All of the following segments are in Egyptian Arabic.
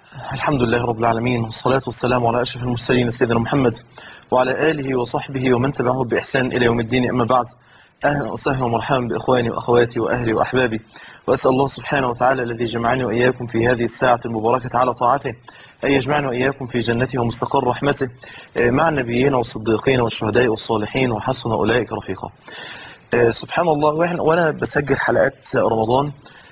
الحمد لله رب العالمين والصلاة والسلام على أشرف المرسلين سيدنا محمد وعلى آله وصحبه ومن تبعه بإحسان إلى يوم الدين أما بعد أهلا وسهلا ومرحبا بإخواني وأخواتي وأهلي وأحبابي وأسأل الله سبحانه وتعالى الذي جمعني وإياكم في هذه الساعة المباركة على طاعته أن يجمعنا وإياكم في جنته ومستقر رحمته مع النبيين والصديقين والشهداء والصالحين وحسن أولئك رفيقا سبحان الله وأنا بسجل حلقات رمضان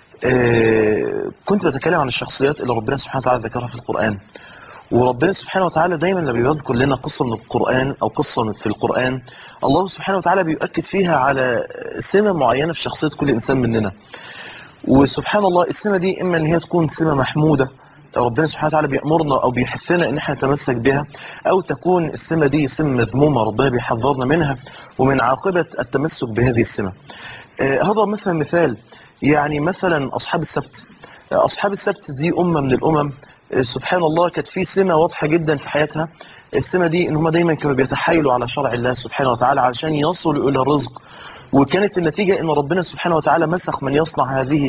كنت بتكلم عن الشخصيات اللي ربنا سبحانه وتعالى ذكرها في القرآن وربنا سبحانه وتعالى دايما لما بيذكر لنا قصة من القرآن أو قصة في القرآن الله سبحانه وتعالى بيؤكد فيها على سمة معينة في شخصية كل إنسان مننا وسبحان الله السمة دي إما أن هي تكون سمة محمودة ربنا سبحانه وتعالى بيأمرنا أو بيحثنا إن احنا نتمسك بها أو تكون السمة دي سمة مذمومة ربنا بيحذرنا منها ومن عاقبة التمسك بهذه السمة آه هذا مثلا مثال يعني مثلا أصحاب السبت أصحاب السبت دي أمة من الأمم سبحان الله كانت في سمة واضحة جدا في حياتها السمة دي إن هم دايما كانوا بيتحايلوا على شرع الله سبحانه وتعالى علشان يصلوا إلى الرزق وكانت النتيجة إن ربنا سبحانه وتعالى مسخ من يصنع هذه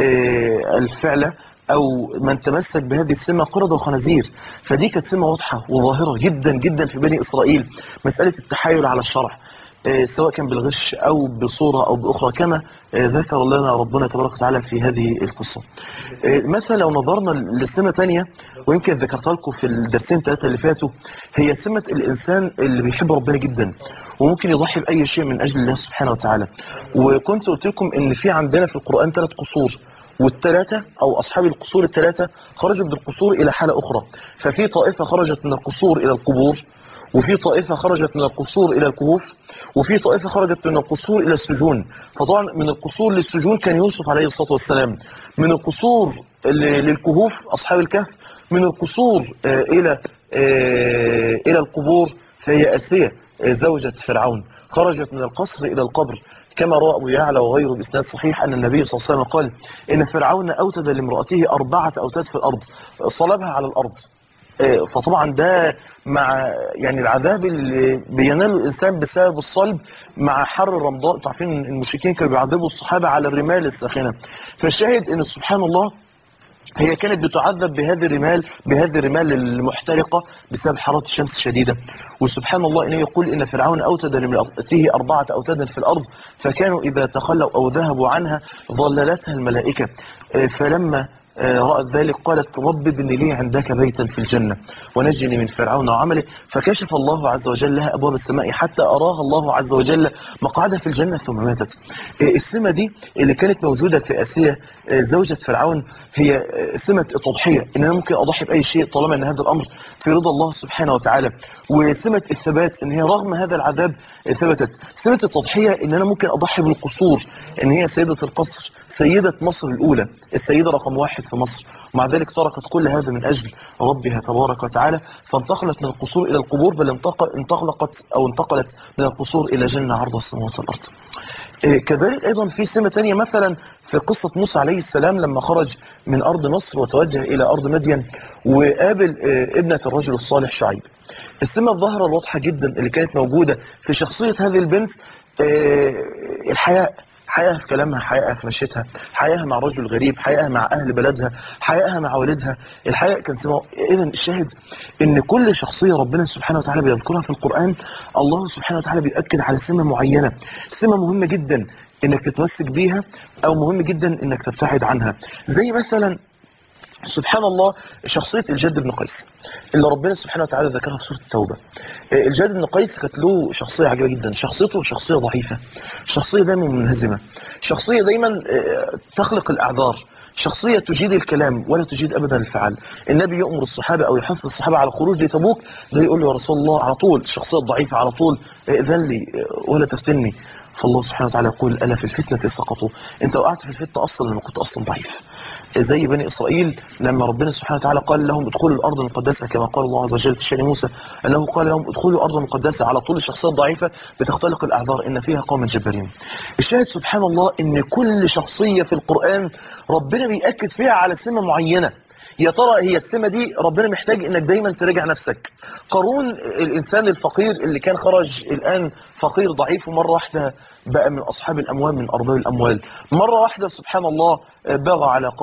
الفعلة أو من تمسك بهذه السمة قردة وخنازير فدي كانت سمة واضحة وظاهرة جدا جدا في بني إسرائيل مسألة التحايل على الشرع سواء كان بالغش أو بصورة أو بأخرى كما ذكر لنا ربنا تبارك وتعالى في هذه القصة مثلا لو نظرنا لسمة تانية ويمكن ذكرتها لكم في الدرسين ثلاثة اللي فاتوا هي سمة الإنسان اللي بيحب ربنا جدا وممكن يضحي بأي شيء من أجل الله سبحانه وتعالى وكنت قلت لكم إن في عندنا في القرآن ثلاث قصور والثلاثة أو أصحاب القصور الثلاثة خرجوا من القصور إلى حالة أخرى ففي طائفة خرجت من القصور إلى القبور وفي طائفة خرجت من القصور إلى الكهوف وفي طائفة خرجت من القصور إلى السجون فطبعا من القصور للسجون كان يوسف عليه الصلاة والسلام من القصور للكهوف أصحاب الكهف من القصور إلى إلى القبور فهي آسية زوجة فرعون خرجت من القصر إلى القبر كما روى أبو يعلى وغيره بإسناد صحيح أن النبي صلى الله عليه وسلم قال إن فرعون أوتد لامرأته أربعة أوتاد في الأرض صلبها على الأرض فطبعا ده مع يعني العذاب اللي بيناله الانسان بسبب الصلب مع حر رمضان انتوا عارفين المشركين كانوا بيعذبوا الصحابه على الرمال الساخنه فالشاهد ان سبحان الله هي كانت بتعذب بهذه الرمال بهذه الرمال المحترقة بسبب حرارة الشمس الشديدة وسبحان الله إنه يقول إن فرعون أوتد لامرأته أربعة أوتادا في الأرض فكانوا إذا تخلوا أو ذهبوا عنها ظللتها الملائكة فلما رأت ذلك قالت رب ابن لي عندك بيتا في الجنة ونجني من فرعون وعمله فكشف الله عز وجل لها أبواب السماء حتى أراها الله عز وجل مقعدها في الجنة ثم ماتت السمة دي اللي كانت موجودة في آسيا زوجة فرعون هي سمة التضحية إن أنا ممكن أضحي بأي شيء طالما أن هذا الأمر في رضا الله سبحانه وتعالى وسمة الثبات إن هي رغم هذا العذاب ثبتت سمة التضحية إن أنا ممكن أضحي بالقصور إن هي سيدة القصر سيدة مصر الأولى السيدة رقم واحد في مصر ومع ذلك تركت كل هذا من أجل ربها تبارك وتعالى فانتقلت من القصور إلى القبور بل انتقلت أو انتقلت من القصور إلى جنة عرض السماوات والأرض كذلك أيضا في سمة تانية مثلا في قصة موسى عليه السلام لما خرج من أرض مصر وتوجه إلى أرض مدين وقابل ابنة الرجل الصالح شعيب السمة الظاهرة الواضحة جدا اللي كانت موجودة في شخصية هذه البنت الحياء حياها في كلامها حياها في مشيتها حياها مع رجل غريب حياها مع أهل بلدها حياها مع والدها الحياء كان سماء إذا الشاهد إن كل شخصية ربنا سبحانه وتعالى بيذكرها في القرآن الله سبحانه وتعالى بيأكد على سمة معينة سمة مهمة جدا إنك تتمسك بيها أو مهم جدا إنك تبتعد عنها زي مثلا سبحان الله شخصية الجد بن قيس اللي ربنا سبحانه وتعالى ذكرها في سورة التوبة الجد بن قيس كانت له شخصية عجيبة جدا شخصيته شخصية ضعيفة شخصية دايما منهزمة شخصية دايما تخلق الأعذار شخصية تجيد الكلام ولا تجيد أبدا الفعل النبي يأمر الصحابة أو يحث الصحابة على خروج لتبوك ده يقول له يا رسول الله على طول الشخصية الضعيفة على طول ائذن لي ولا تفتني فالله سبحانه وتعالى يقول ألا في الفتنة سقطوا أنت وقعت في الفتنة أصلا لما كنت أصلا ضعيف زي بني إسرائيل لما ربنا سبحانه وتعالى قال لهم ادخلوا الأرض المقدسة كما قال الله عز وجل في شأن موسى أنه قال لهم ادخلوا الأرض المقدسة على طول الشخصية الضعيفة بتختلق الأعذار إن فيها قوم جبارين الشاهد سبحان الله إن كل شخصية في القرآن ربنا بيأكد فيها على سمة معينة يا ترى هي السمة دي ربنا محتاج انك دايما تراجع نفسك قارون الانسان الفقير اللي كان خرج الان فقير ضعيف ومرة واحدة بقى من اصحاب الاموال من ارباب الاموال مرة واحدة سبحان الله بغى على قومه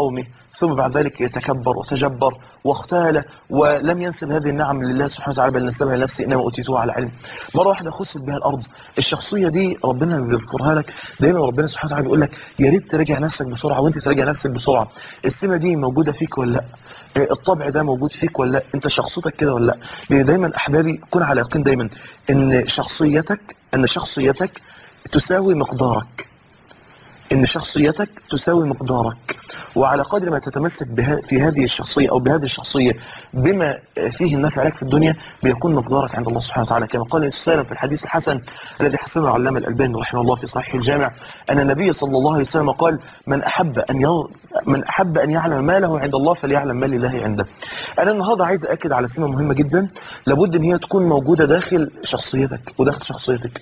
ثم بعد ذلك يتكبر وتجبر واختال ولم ينسب هذه النعم لله سبحانه وتعالى بل نسبها لنفسه انما اوتيتوها على علم مره واحده خست بها الارض الشخصيه دي ربنا لما بيذكرها لك دايما ربنا سبحانه وتعالى بيقول لك يا ريت تراجع نفسك بسرعه وانت تراجع نفسك بسرعه السمه دي موجوده فيك ولا لا إيه الطبع ده موجود فيك ولا لا انت شخصيتك كده ولا لا لان دايما احبابي كن على يقين دايما ان شخصيتك ان شخصيتك تساوي مقدارك ان شخصيتك تساوي مقدارك وعلى قدر ما تتمسك بها في هذه الشخصية او بهذه الشخصية بما فيه النفع لك في الدنيا بيكون مقدارك عند الله سبحانه وتعالى كما قال السلام في الحديث الحسن الذي حسنه علامة الألباني رحمه الله في صحيح الجامع أن النبي صلى الله عليه وسلم قال من أحب أن يو... من أحب أن يعلم ما له عند الله فليعلم ما لله عنده أنا النهارده عايز أكد على سمة مهمة جدا لابد أن هي تكون موجودة داخل شخصيتك وداخل شخصيتك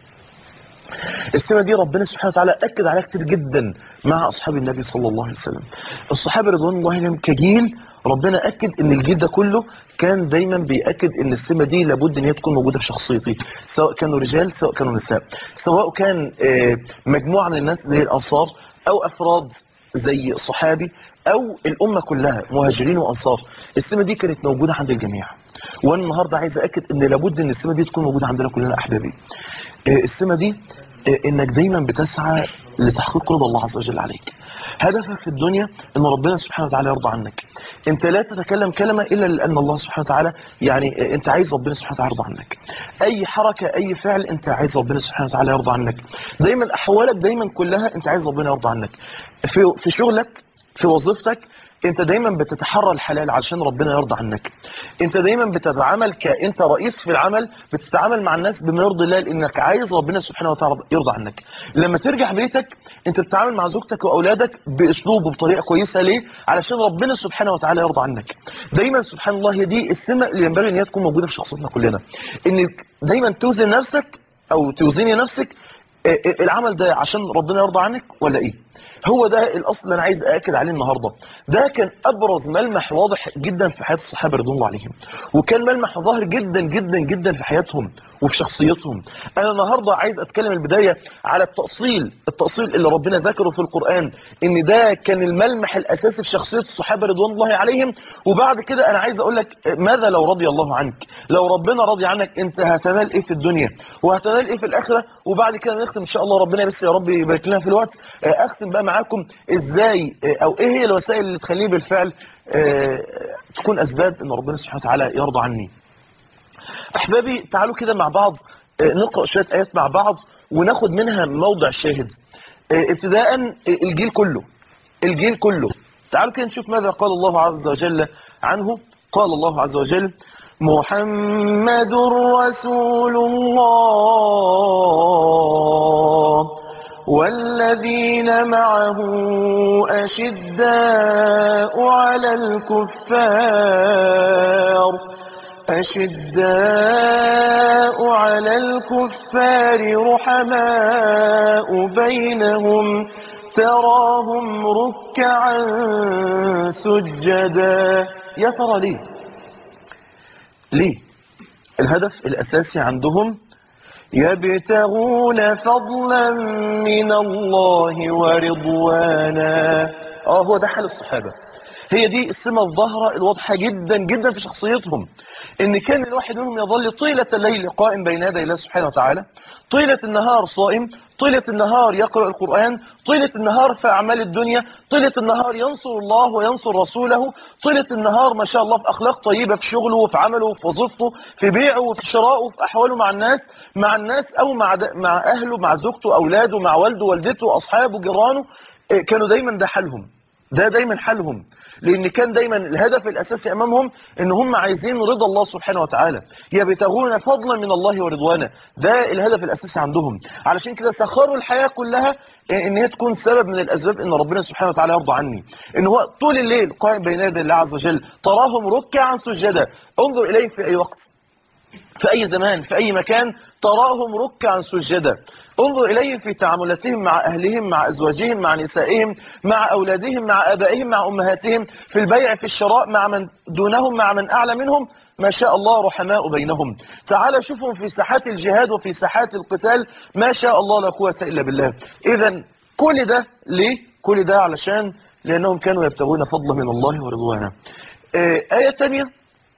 السمة دي ربنا سبحانه وتعالى أكد عليها كتير جدا مع أصحاب النبي صلى الله عليه وسلم الصحابة رضوان الله عليهم كجيل ربنا أكد إن الجيل ده كله كان دايما بيأكد إن السمة دي لابد إن هي تكون موجودة في شخصيتي سواء كانوا رجال سواء كانوا نساء سواء كان آه، مجموعة من الناس زي الأنصار أو أفراد زي صحابي أو الأمة كلها مهاجرين وأنصار السمة دي كانت موجودة عند الجميع وأنا النهاردة عايز أكد إن لابد إن السمة دي تكون موجودة عندنا كلنا أحبابي آه، السمة دي آه، إنك دايما بتسعى لتحقيق رضا الله عز وجل عليك هدفك في الدنيا ان ربنا سبحانه وتعالى يرضى عنك انت لا تتكلم كلمة الا لان الله سبحانه وتعالى يعني انت عايز ربنا سبحانه وتعالى يرضى عنك اي حركة اي فعل انت عايز ربنا سبحانه وتعالى يرضى عنك دايما احوالك دايما كلها انت عايز ربنا يرضى عنك في في شغلك في وظيفتك انت دايما بتتحرى الحلال علشان ربنا يرضى عنك انت دايما بتتعامل كانت رئيس في العمل بتتعامل مع الناس بما يرضي الله لانك عايز ربنا سبحانه وتعالى يرضى عنك لما ترجع بيتك انت بتتعامل مع زوجتك واولادك باسلوب وبطريقه كويسه ليه علشان ربنا سبحانه وتعالى يرضى عنك دايما سبحان الله هي دي السمه اللي ينبغي ان هي تكون موجوده في شخصيتنا كلنا انك دايما توزن نفسك او توزني نفسك اه، اه، العمل ده عشان ربنا يرضى عنك ولا ايه هو ده الاصل اللي انا عايز ااكد عليه النهارده ده كان ابرز ملمح واضح جدا في حياه الصحابه رضوان الله عليهم وكان ملمح ظاهر جدا جدا جدا في حياتهم وفي شخصيتهم انا النهارده عايز اتكلم البدايه على التاصيل التاصيل اللي ربنا ذكره في القران ان ده كان الملمح الاساسي في شخصيه الصحابه رضوان الله عليهم وبعد كده انا عايز اقول لك ماذا لو رضي الله عنك لو ربنا راضي عنك انت هتنال ايه في الدنيا وهتنال ايه في الاخره وبعد كده نختم ان شاء الله ربنا بس يا رب يبارك لنا في الوقت آه، اقسم بقى معاكم ازاي آه، او ايه هي الوسائل اللي تخليني بالفعل آه، تكون اسباب ان ربنا سبحانه وتعالى يرضى عني احبابي تعالوا كده مع بعض آه، نقرا شويه ايات مع بعض وناخد منها موضع شاهد آه، ابتداء الجيل كله الجيل كله تعالوا كده نشوف ماذا قال الله عز وجل عنه قال الله عز وجل محمد رسول الله والذين معه أشداء على الكفار أشداء على الكفار رحماء بينهم تراهم ركعا سجدا يا ترى ليه ليه الهدف الأساسي عندهم يبتغون فضلا من الله ورضوانا اه هو ده حال الصحابة هي دي السمة الظاهرة الواضحة جدا جدا في شخصيتهم ان كان الواحد منهم يظل طيلة الليل قائم بين يدي الله سبحانه وتعالى طيلة النهار صائم طيلة النهار يقرأ القرآن طيلة النهار في أعمال الدنيا طيلة النهار ينصر الله وينصر رسوله طيلة النهار ما شاء الله في أخلاق طيبة في شغله وفي عمله وفي وظيفته في بيعه وفي شرائه وفي أحواله مع الناس مع الناس أو مع, د... مع أهله مع زوجته أولاده مع والده والدته أصحابه جيرانه إيه، كانوا دايما ده حالهم ده دايما حالهم لان كان دايما الهدف الاساسي امامهم ان هم عايزين رضا الله سبحانه وتعالى يبتغون فضلا من الله ورضوانه ده الهدف الاساسي عندهم علشان كده سخروا الحياه كلها ان هي تكون سبب من الاسباب ان ربنا سبحانه وتعالى يرضى عني ان هو طول الليل قائم بين يدي الله عز وجل تراهم ركعا سجدا انظر اليه في اي وقت في أي زمان في أي مكان تراهم ركعا سجدا انظر إليهم في تعاملاتهم مع أهلهم مع أزواجهم مع نسائهم مع أولادهم مع آبائهم مع أمهاتهم في البيع في الشراء مع من دونهم مع من أعلى منهم ما شاء الله رحماء بينهم تعال شوفهم في ساحات الجهاد وفي ساحات القتال ما شاء الله لا قوة إلا بالله إذا كل ده ليه؟ كل ده علشان لأنهم كانوا يبتغون فضلا من الله ورضوانا آه، آية ثانية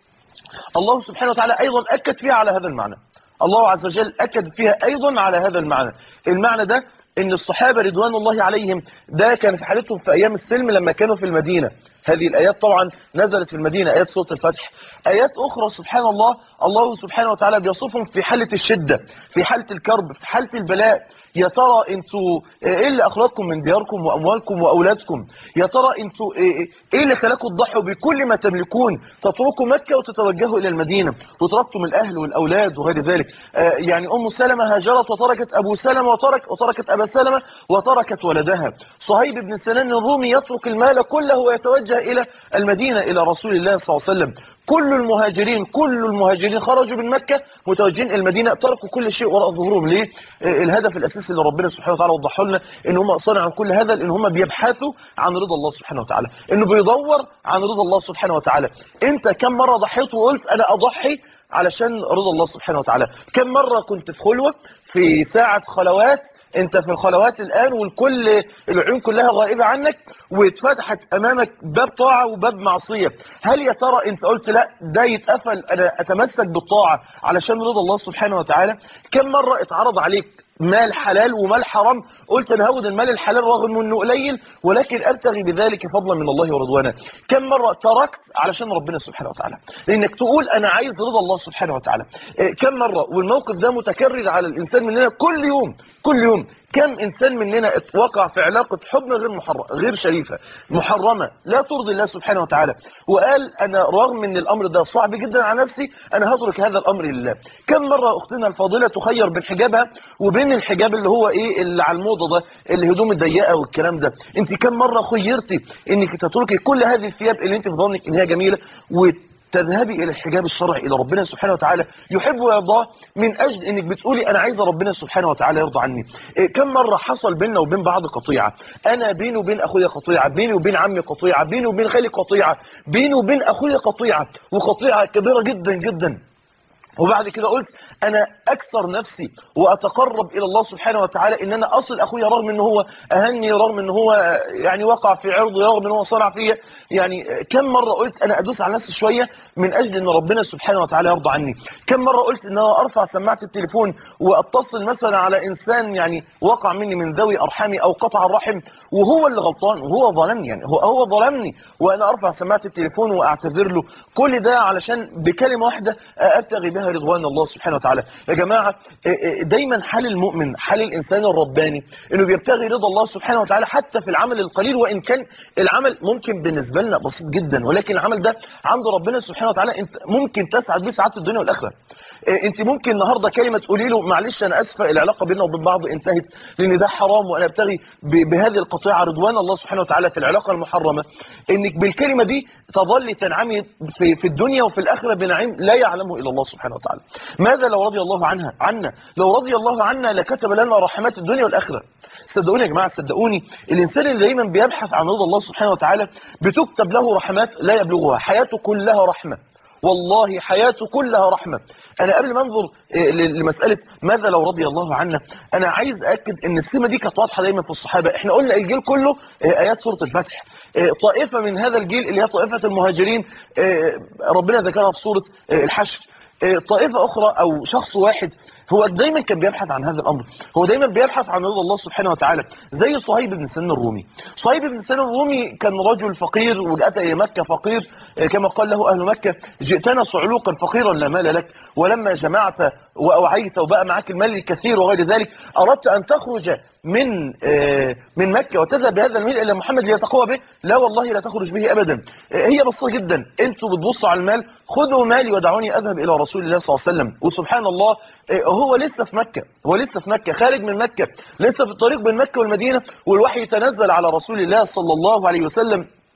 الله سبحانه وتعالى أيضا أكد فيها على هذا المعنى الله عز وجل أكد فيها أيضا على هذا المعنى المعنى ده ان الصحابة رضوان الله عليهم ده كان في حالتهم في ايام السلم لما كانوا في المدينة هذه الايات طبعا نزلت في المدينة ايات سورة الفتح ايات اخرى سبحان الله الله سبحانه وتعالى بيصفهم في حالة الشدة في حالة الكرب في حالة البلاء يا ترى انتوا ايه اللي اخرجكم من دياركم واموالكم واولادكم يا ترى انتوا ايه إيه اللي خلاكم تضحوا بكل ما تملكون تتركوا مكة وتتوجهوا الى المدينة وتركتم الاهل والاولاد وغير ذلك آه، يعني ام سلمة هاجرت وتركت ابو سلمة وترك وتركت ابا سلمة وتركت ولدها صهيب بن سنان الرومي يترك المال كله ويتوجه الى المدينة الى رسول الله صلى الله عليه وسلم كل المهاجرين كل المهاجرين خرجوا من مكة متوجهين المدينة تركوا كل شيء وراء ظهورهم ليه آه، الهدف الأساسي اللي ربنا سبحانه وتعالى وضحه لنا ان هم صنعوا كل هذا ان هم بيبحثوا عن رضا الله سبحانه وتعالى انه بيدور عن رضا الله سبحانه وتعالى انت كم مرة ضحيت وقلت انا اضحي علشان رضا الله سبحانه وتعالى كم مرة كنت في خلوة في ساعة خلوات انت في الخلوات الآن والكل العيون كلها غائبة عنك واتفتحت أمامك باب طاعة وباب معصية هل يا ترى انت قلت لا ده يتقفل أنا أتمسك بالطاعة علشان رضا الله سبحانه وتعالى كم مرة اتعرض عليك مال حلال ومال حرام قلت انا هاخد المال الحلال رغم انه قليل ولكن ابتغي بذلك فضلا من الله ورضوانا كم مره تركت علشان ربنا سبحانه وتعالى لانك تقول انا عايز رضا الله سبحانه وتعالى إيه، كم مره والموقف ده متكرر على الانسان مننا كل يوم كل يوم كم انسان مننا وقع في علاقه حب غير محرم غير شريفه محرمه لا ترضي الله سبحانه وتعالى وقال انا رغم ان الامر ده صعب جدا على نفسي انا هترك هذا الامر لله كم مره اختنا الفاضله تخير بين حجابها وبين الحجاب اللي هو ايه اللي على الموضه ده اللي هدوم الضيقه والكلام ده انت كم مره خيرتي انك تتركي كل هذه الثياب اللي انت في ظنك ان هي جميله و تذهبي إلى الحجاب الشرعي إلى ربنا سبحانه وتعالى يحب ويرضاه من أجل أنك بتقولي أنا عايزة ربنا سبحانه وتعالى يرضى عني إيه كم مرة حصل بيننا وبين بعض قطيعة أنا بيني وبين أخويا قطيعة بيني وبين عمي قطيعة بيني وبين خالي قطيعة بيني وبين أخويا قطيعة وقطيعة كبيرة جدا جدا وبعد كده قلت انا اكثر نفسي واتقرب الى الله سبحانه وتعالى ان انا اصل اخويا رغم ان هو اهني رغم ان هو يعني وقع في عرضي رغم ان هو صنع فيا يعني كم مره قلت انا ادوس على نفسي شويه من اجل ان ربنا سبحانه وتعالى يرضى عني كم مره قلت ان انا ارفع سماعه التليفون واتصل مثلا على انسان يعني وقع مني من ذوي ارحامي او قطع الرحم وهو اللي غلطان وهو ظلمني يعني هو هو ظلمني وانا ارفع سماعه التليفون واعتذر له كل ده علشان بكلمه واحده ابتغي بها رضوان الله سبحانه وتعالى يا جماعة دايما حال المؤمن حال الإنسان الرباني إنه بيبتغي رضا الله سبحانه وتعالى حتى في العمل القليل وإن كان العمل ممكن بالنسبة لنا بسيط جدا ولكن العمل ده عند ربنا سبحانه وتعالى انت ممكن تسعد به سعادة الدنيا والآخرة انت ممكن النهاردة كلمة تقولي له معلش أنا أسفة العلاقة بيننا وبين بعض انتهت لأن ده حرام وأنا ابتغي ب- بهذه القطيعة رضوان الله سبحانه وتعالى في العلاقة المحرمة إنك بالكلمة دي تظل تنعمي في, في الدنيا وفي الآخرة بنعيم لا يعلمه إلا الله سبحانه وتعالى ماذا لو رضي الله عنها عنا لو رضي الله عنا لكتب لنا رحمات الدنيا والآخرة صدقوني يا جماعة صدقوني الإنسان اللي دايما بيبحث عن رضا الله سبحانه وتعالى بتكتب له رحمات لا يبلغها حياته كلها رحمة والله حياته كلها رحمة أنا قبل ما أنظر إيه، ل- لمسألة ماذا لو رضي الله عنا أنا عايز أكد أن السمة دي كانت واضحة دايما في الصحابة إحنا قلنا الجيل كله إيه، آيات سورة الفتح إيه، طائفة من هذا الجيل اللي هي طائفة المهاجرين إيه، ربنا ذكرها في سورة إيه، الحشر إيه، طائفة أخرى أو شخص واحد هو دايما كان بيبحث عن هذا الأمر هو دايما بيبحث عن رضا الله سبحانه وتعالى زي صهيب بن سنان الرومي صهيب بن سنان الرومي كان رجل فقير وأتى إلى مكة فقير إيه، كما قال له أهل مكة جئتنا صعلوقا فقيرا لا مال لك ولما جمعت وأوعيت وبقى معك المال الكثير وغير ذلك أردت أن تخرج من آه، من مكة وتذهب بهذا المال إلى محمد ليتقوى به لا والله لا تخرج به أبدا آه، هي بسيطة جدا أنتوا بتبصوا على المال خذوا مالي ودعوني أذهب إلى رسول الله صلى الله عليه وسلم وسبحان الله آه، هو لسه في مكة هو لسه في مكة خارج من مكة لسه في الطريق بين مكة والمدينة والوحي يتنزل على رسول الله صلى الله عليه وسلم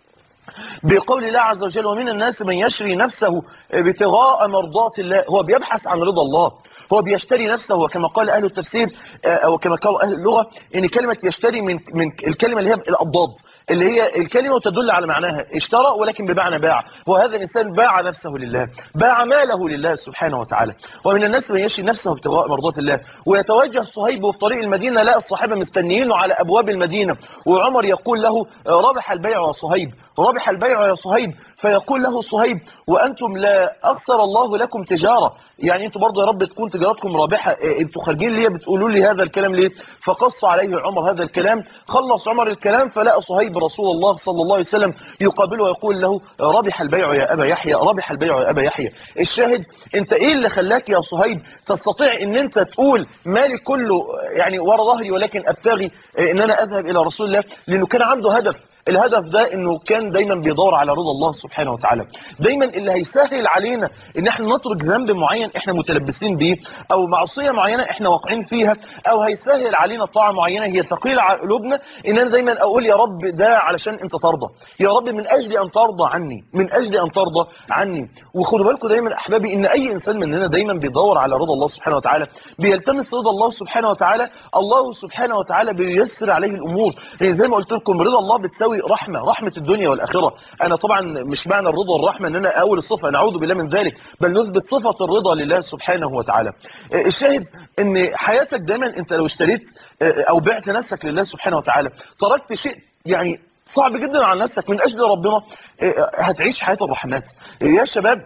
بقول الله عز وجل ومن الناس من يشري نفسه ابتغاء مرضات الله هو بيبحث عن رضا الله هو بيشتري نفسه وكما قال أهل التفسير آه، أو كما قال أهل اللغة إن كلمة يشتري من من الكلمة اللي هي الأضداد اللي هي الكلمة تدل على معناها اشترى ولكن بمعنى باع وهذا الإنسان باع نفسه لله باع ماله لله سبحانه وتعالى ومن الناس من يشري نفسه ابتغاء مرضات الله ويتوجه صهيب في طريق المدينة لا الصحابة مستنيينه على أبواب المدينة وعمر يقول له آه، ربح البيع يا صهيب ربح البيع يا صهيب فيقول له صهيب وأنتم لا أخسر الله لكم تجارة يعني أنتم برضه يا رب تكون تجارتكم رابحة إيه، أنتم خارجين ليه بتقولوا لي هذا الكلام ليه فقص عليه عمر هذا الكلام خلص عمر الكلام فلقى صهيب رسول الله صلى الله عليه وسلم يقابله ويقول له ربح البيع يا أبا يحيى ربح البيع يا أبا يحيى الشاهد أنت إيه اللي خلاك يا صهيب تستطيع أن أنت تقول مالي كله يعني ورا ظهري ولكن أبتغي أن أنا أذهب إلى رسول الله لأنه كان عنده هدف الهدف ده انه كان دايما بيدور على رضا الله سبحانه وتعالى دايما اللي هيسهل علينا ان احنا نترك ذنب معين احنا متلبسين بيه او معصيه معينه احنا واقعين فيها او هيسهل علينا طاعه معينه هي ثقيله على قلوبنا ان انا دايما اقول يا رب ده علشان انت ترضى يا رب من اجل ان ترضى عني من اجل ان ترضى عني وخدوا بالكم دايما احبابي ان اي انسان مننا دايما بيدور على رضا الله سبحانه وتعالى بيلتمس رضا الله سبحانه وتعالى الله سبحانه وتعالى بييسر عليه الامور يعني زي ما قلت لكم رضا الله بتساوي رحمه رحمه الدنيا والاخره انا طبعا مش معنى الرضا والرحمه ان انا اول الصفه نعوذ بالله من ذلك بل نثبت صفه الرضا لله سبحانه وتعالى آه، الشاهد ان حياتك دايما انت لو اشتريت آه، او بعت نفسك لله سبحانه وتعالى تركت شيء يعني صعب جدا عن نفسك من اجل ربنا آه، هتعيش حياه الرحمات يا شباب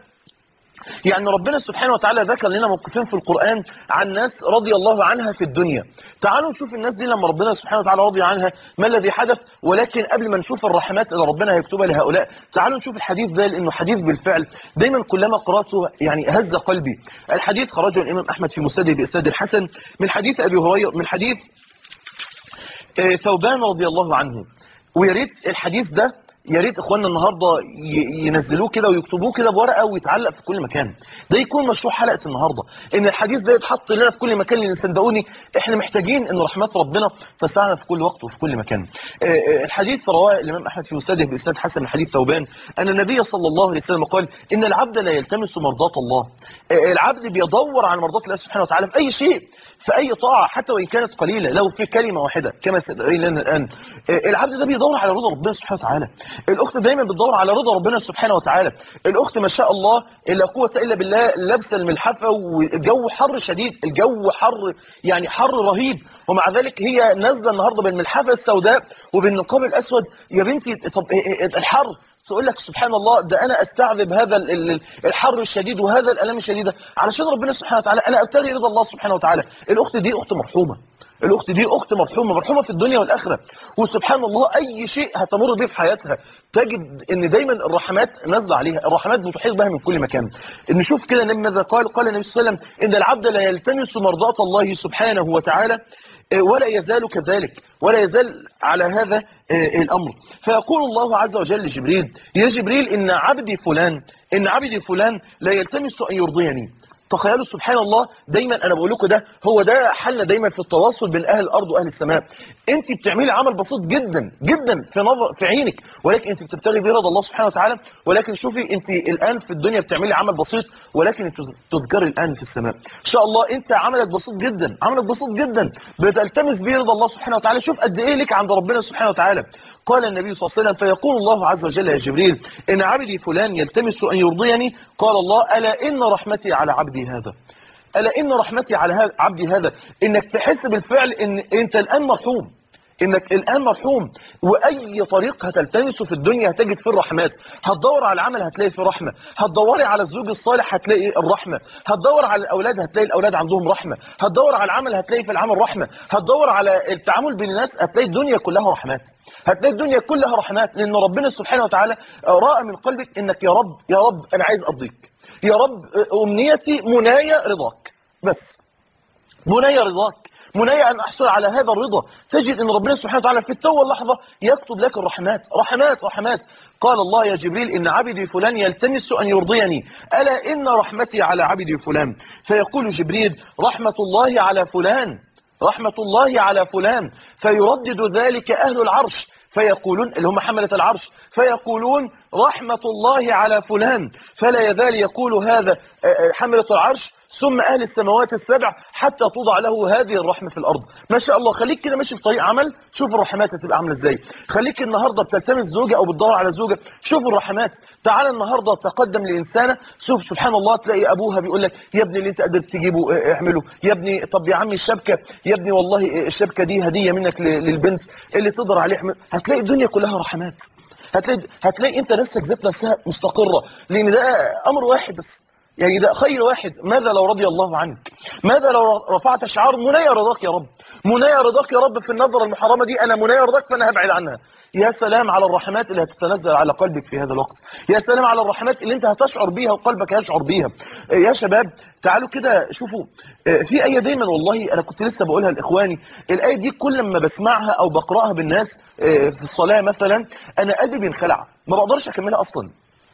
يعني ربنا سبحانه وتعالى ذكر لنا موقفين في القرآن عن ناس رضي الله عنها في الدنيا تعالوا نشوف الناس دي لما ربنا سبحانه وتعالى رضي عنها ما الذي حدث ولكن قبل ما نشوف الرحمات اللي ربنا هيكتبها لهؤلاء تعالوا نشوف الحديث ده لأنه حديث بالفعل دايما كلما قرأته يعني هز قلبي الحديث خرجه الإمام أحمد في مسنده بإسناد الحسن من حديث أبي هريرة من حديث آه، ثوبان رضي الله عنه ويا ريت الحديث ده يا ريت اخواننا النهارده ي- ينزلوه كده ويكتبوه كده بورقه ويتعلق في كل مكان ده يكون مشروع حلقه النهارده ان الحديث ده يتحط لنا في كل مكان لان صدقوني احنا محتاجين ان رحمات ربنا تسعنا في كل وقت وفي كل مكان آه، آه، الحديث رواه الامام احمد في مسنده باسناد حسن من حديث ثوبان ان النبي صلى الله عليه وسلم قال ان العبد لا يلتمس مرضات الله آه، العبد بيدور على مرضات الله سبحانه وتعالى في اي شيء في اي طاعه حتى وان كانت قليله لو في كلمه واحده كما سيدعي لنا الان آه، العبد ده بيدور على رضا ربنا سبحانه وتعالى الاخت دايما بتدور على رضا ربنا سبحانه وتعالى الاخت ما شاء الله لا قوه الا بالله لابسه الملحفه والجو حر شديد الجو حر يعني حر رهيب ومع ذلك هي نازله النهارده بالملحفه السوداء وبالنقاب الاسود يا بنتي طب إيه- إيه- الحر تقول لك سبحان الله ده انا استعذب هذا ال- ال- الحر الشديد وهذا الالم الشديد علشان ربنا سبحانه وتعالى انا ابتغي رضا الله سبحانه وتعالى الاخت دي اخت مرحومه الاخت دي اخت مرحومه مرحومه في الدنيا والاخره وسبحان الله اي شيء هتمر به في حياتها تجد ان دايما الرحمات نازله عليها الرحمات بتحيط بها من كل مكان نشوف كده النبي ماذا قال قال النبي صلى الله عليه وسلم ان العبد لا يلتمس مرضات الله سبحانه وتعالى آه، ولا يزال كذلك ولا يزال على هذا آه، الامر فيقول الله عز وجل لجبريل يا جبريل ان عبدي فلان ان عبدي فلان لا يلتمس ان يرضيني تخيلوا سبحان الله دايما انا بقول لكم ده هو ده حالنا دايما في التواصل بين اهل الارض واهل السماء انت بتعملي عمل بسيط جدا جدا في نظر في عينك ولكن انت بتبتغي به رضا الله سبحانه وتعالى ولكن شوفي انت الان في الدنيا بتعملي عمل بسيط ولكن انت تذكري الان في السماء ان شاء الله انت عملك بسيط جدا عملك بسيط جدا بتلتمس به رضا الله سبحانه وتعالى شوف قد ايه لك عند ربنا سبحانه وتعالى قال النبي صلى الله عليه وسلم فيقول الله عز وجل يا جبريل ان عبدي فلان يلتمس ان يرضيني قال الله الا ان رحمتي على عبدي هذا ألا إن رحمتي على هذا عبدي هذا إنك تحس بالفعل إن أنت الآن مرحوم إنك الآن مرحوم وأي طريق هتلتمسه في الدنيا هتجد فيه الرحمات هتدور على العمل هتلاقي فيه رحمة هتدوري على الزوج الصالح هتلاقي الرحمة هتدور على الأولاد هتلاقي الأولاد عندهم رحمة هتدور على العمل هتلاقي في العمل رحمة هتدور على التعامل بين الناس هتلاقي الدنيا كلها رحمات هتلاقي الدنيا كلها رحمات لأن ربنا سبحانه وتعالى رأى من قلبك إنك يا رب يا رب أنا عايز أرضيك يا رب أمنيتي منايا رضاك بس منايا رضاك منايا أن أحصل على هذا الرضا تجد أن ربنا سبحانه وتعالى في التو اللحظة يكتب لك الرحمات رحمات رحمات قال الله يا جبريل إن عبدي فلان يلتمس أن يرضيني ألا إن رحمتي على عبدي فلان فيقول جبريل رحمة الله على فلان رحمة الله على فلان فيردد ذلك أهل العرش فيقولون اللي هم حملة العرش فيقولون رحمة الله على فلان فلا يزال يقول هذا آه، آه، حملة العرش ثم أهل السماوات السبع حتى توضع له هذه الرحمة في الأرض ما شاء الله خليك كده ماشي في طريق عمل شوف الرحمات هتبقى عاملة ازاي خليك النهاردة بتلتمس زوجة أو بتدور على زوجة شوف الرحمات تعال النهاردة تقدم لإنسانة شوف سبحان الله تلاقي أبوها بيقول لك يا ابني اللي أنت قدرت تجيبه اه، اعمله يا ابني طب يا عمي الشبكة يا ابني والله اه، الشبكة دي هدية منك ل- للبنت اللي تقدر عليه اعمل. هتلاقي الدنيا كلها رحمات هتلاقي هتلاقي انت نفسك ذات نفسها مستقرة لان ده امر واحد بس يعني ده خير واحد ماذا لو رضي الله عنك ماذا لو رفعت شعار منايا رضاك يا رب منايا رضاك يا رب في النظرة المحرمة دي انا منايا رضاك فانا هبعد عنها يا سلام على الرحمات اللي هتتنزل على قلبك في هذا الوقت يا سلام على الرحمات اللي انت هتشعر بيها وقلبك هيشعر بيها يا شباب تعالوا كده شوفوا في آية دايما والله أنا كنت لسه بقولها لإخواني الآية دي كل ما بسمعها أو بقرأها بالناس في الصلاة مثلا أنا قلبي بينخلع ما بقدرش أكملها أصلا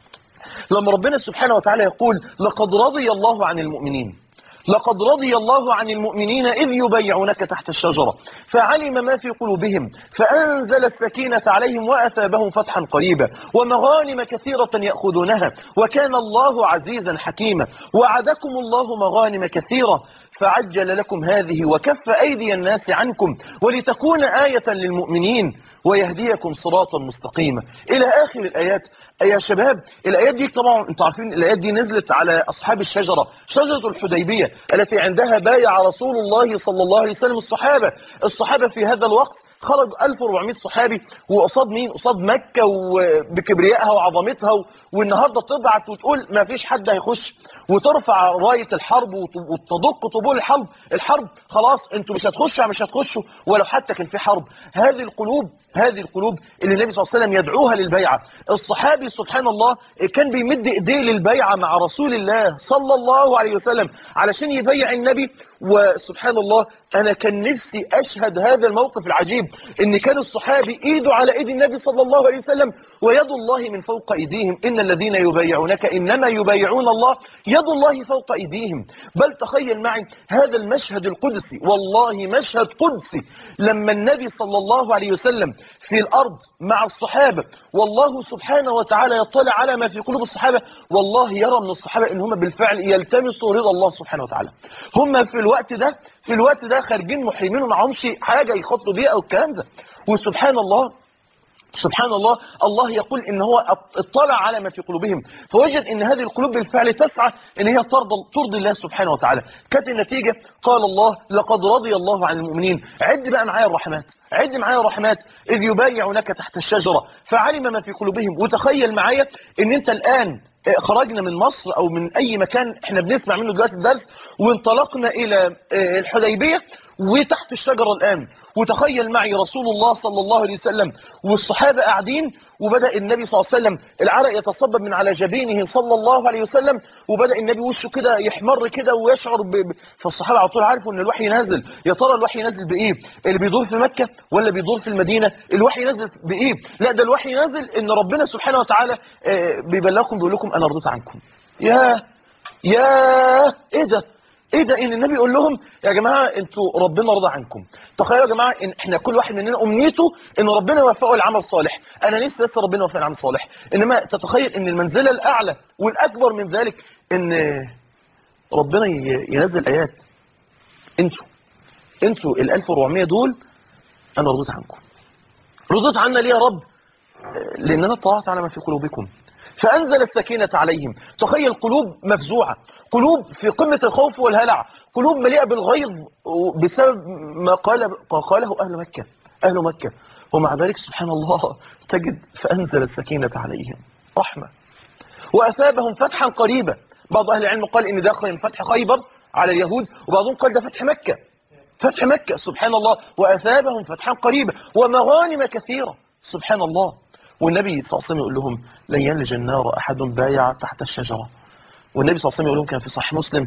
لما ربنا سبحانه وتعالى يقول لقد رضي الله عن المؤمنين لقد رضي الله عن المؤمنين إذ يبيعونك تحت الشجرة فعلم ما في قلوبهم فأنزل السكينة عليهم وأثابهم فتحا قريبا ومغانم كثيرة يأخذونها وكان الله عزيزا حكيما وعدكم الله مغانم كثيرة فعجل لكم هذه وكف أيدي الناس عنكم ولتكون آية للمؤمنين ويهديكم صراطا مستقيما إلى آخر الآيات يا شباب الآيات دي طبعا انتوا عارفين الآيات دي نزلت على أصحاب الشجرة شجرة الحديبية التي عندها بايع رسول الله صلى الله عليه وسلم الصحابة الصحابة في هذا الوقت خرج 1400 صحابي وقصاد مين قصاد مكة وبكبريائها وعظمتها و... والنهاردة تبعت وتقول ما فيش حد هيخش وترفع راية الحرب وت... وتدق طبول الحرب الحرب خلاص انتوا مش هتخشوا مش هتخشوا ولو حتى كان في حرب هذه القلوب هذه القلوب اللي النبي صلى الله عليه وسلم يدعوها للبيعة الصحابي سبحان الله كان بيمد ايديه للبيعة مع رسول الله صلى الله عليه وسلم علشان يبيع النبي وسبحان الله انا كان نفسي اشهد هذا الموقف العجيب ان كان الصحابي ايده على ايد النبي صلى الله عليه وسلم ويد الله من فوق ايديهم ان الذين يبايعونك انما يبايعون الله يد الله فوق ايديهم بل تخيل معي هذا المشهد القدسي والله مشهد قدسي لما النبي صلى الله عليه وسلم في الارض مع الصحابه والله سبحانه وتعالى يطلع على ما في قلوب الصحابه والله يرى من الصحابه ان هم بالفعل يلتمسوا رضا الله سبحانه وتعالى هم في الوقت ده في الوقت ده خارجين محرمين ومعهمش حاجه يخاطروا بيها او الكلام ده وسبحان الله سبحان الله الله يقول ان هو اطلع على ما في قلوبهم فوجد ان هذه القلوب بالفعل تسعى ان هي ترضى ترضي الله سبحانه وتعالى كانت النتيجه قال الله لقد رضي الله عن المؤمنين عد بقى معايا الرحمات عد معايا الرحمات اذ يبايعونك تحت الشجره فعلم ما في قلوبهم وتخيل معايا ان انت الان خرجنا من مصر او من اي مكان احنا بنسمع منه دلوقتي الدرس وانطلقنا الى الحديبيه وتحت الشجرة الآن وتخيل معي رسول الله صلى الله عليه وسلم والصحابة قاعدين وبدأ النبي صلى الله عليه وسلم العرق يتصبب من على جبينه صلى الله عليه وسلم وبدأ النبي وشه كده يحمر كده ويشعر ب... ب- فالصحابة على طول عارفوا ان الوحي نازل يا ترى الوحي نازل بإيه اللي بيدور في مكة ولا بيدور في المدينة الوحي نازل بإيه لا ده الوحي نازل ان ربنا سبحانه وتعالى آه، بيبلغكم بيقول لكم انا رضيت عنكم يا يا ايه ده ايه ده ان النبي يقول لهم يا جماعه انتوا ربنا رضى عنكم تخيلوا يا جماعه ان احنا كل واحد مننا امنيته ان ربنا يوفقه لعمل صالح انا نفسي لسه ربنا يوفقني لعمل صالح انما تتخيل ان المنزله الاعلى والاكبر من ذلك ان ربنا ي- ينزل ايات انتوا انتوا ال 1400 دول انا رضيت عنكم رضيت عنا ليه يا رب لان انا طلعت على ما في قلوبكم فأنزل السكينة عليهم تخيل قلوب مفزوعة قلوب في قمة الخوف والهلع قلوب مليئة بالغيظ بسبب ما قال قاله أهل مكة أهل مكة ومع ذلك سبحان الله تجد فأنزل السكينة عليهم رحمة وأثابهم فتحا قريبا بعض أهل العلم قال إن ده من فتح خيبر على اليهود وبعضهم قال ده فتح مكة فتح مكة سبحان الله وأثابهم فتحا قريبا ومغانم كثيرة سبحان الله والنبي صلى الله عليه وسلم يقول لهم لن يلج النار أحد بايع تحت الشجرة والنبي صلى الله عليه وسلم يقول لهم كان في صحيح مسلم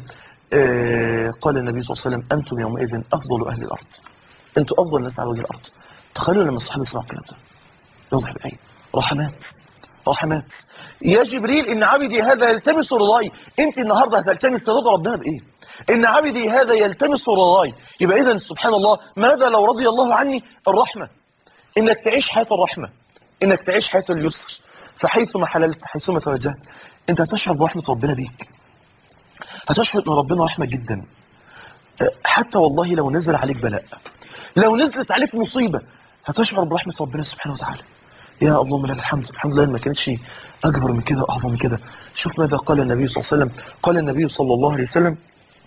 آه، قال النبي صلى الله عليه وسلم أنتم يومئذ أفضل أهل الأرض أنتم أفضل الناس على وجه الأرض تخيلوا لما الصحابة يسمعوا الكلام ده يوضح بأي رحمات رحمات يا جبريل إن عبدي هذا يلتمس رضاي أنت النهاردة هتلتمس رضا ربنا بإيه إن عبدي هذا يلتمس رضاي يبقى إذا سبحان الله ماذا لو رضي الله عني الرحمة انك تعيش حياه الرحمه انك تعيش حياه اليسر فحيثما حللت حيثما توجهت انت هتشعر برحمه ربنا بيك هتشعر ان ربنا رحمه جدا أه، حتى والله لو نزل عليك بلاء لو نزلت عليك مصيبه هتشعر برحمه ربنا سبحانه وتعالى يا اللهم لك الحمد الحمد لله ما كانتش اكبر من كده واعظم من كده شوف ماذا قال النبي صلى الله عليه وسلم قال النبي صلى الله عليه وسلم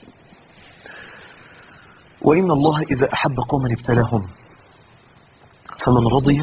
وإن الله إذا أحب قوما ابتلاهم فمن رضي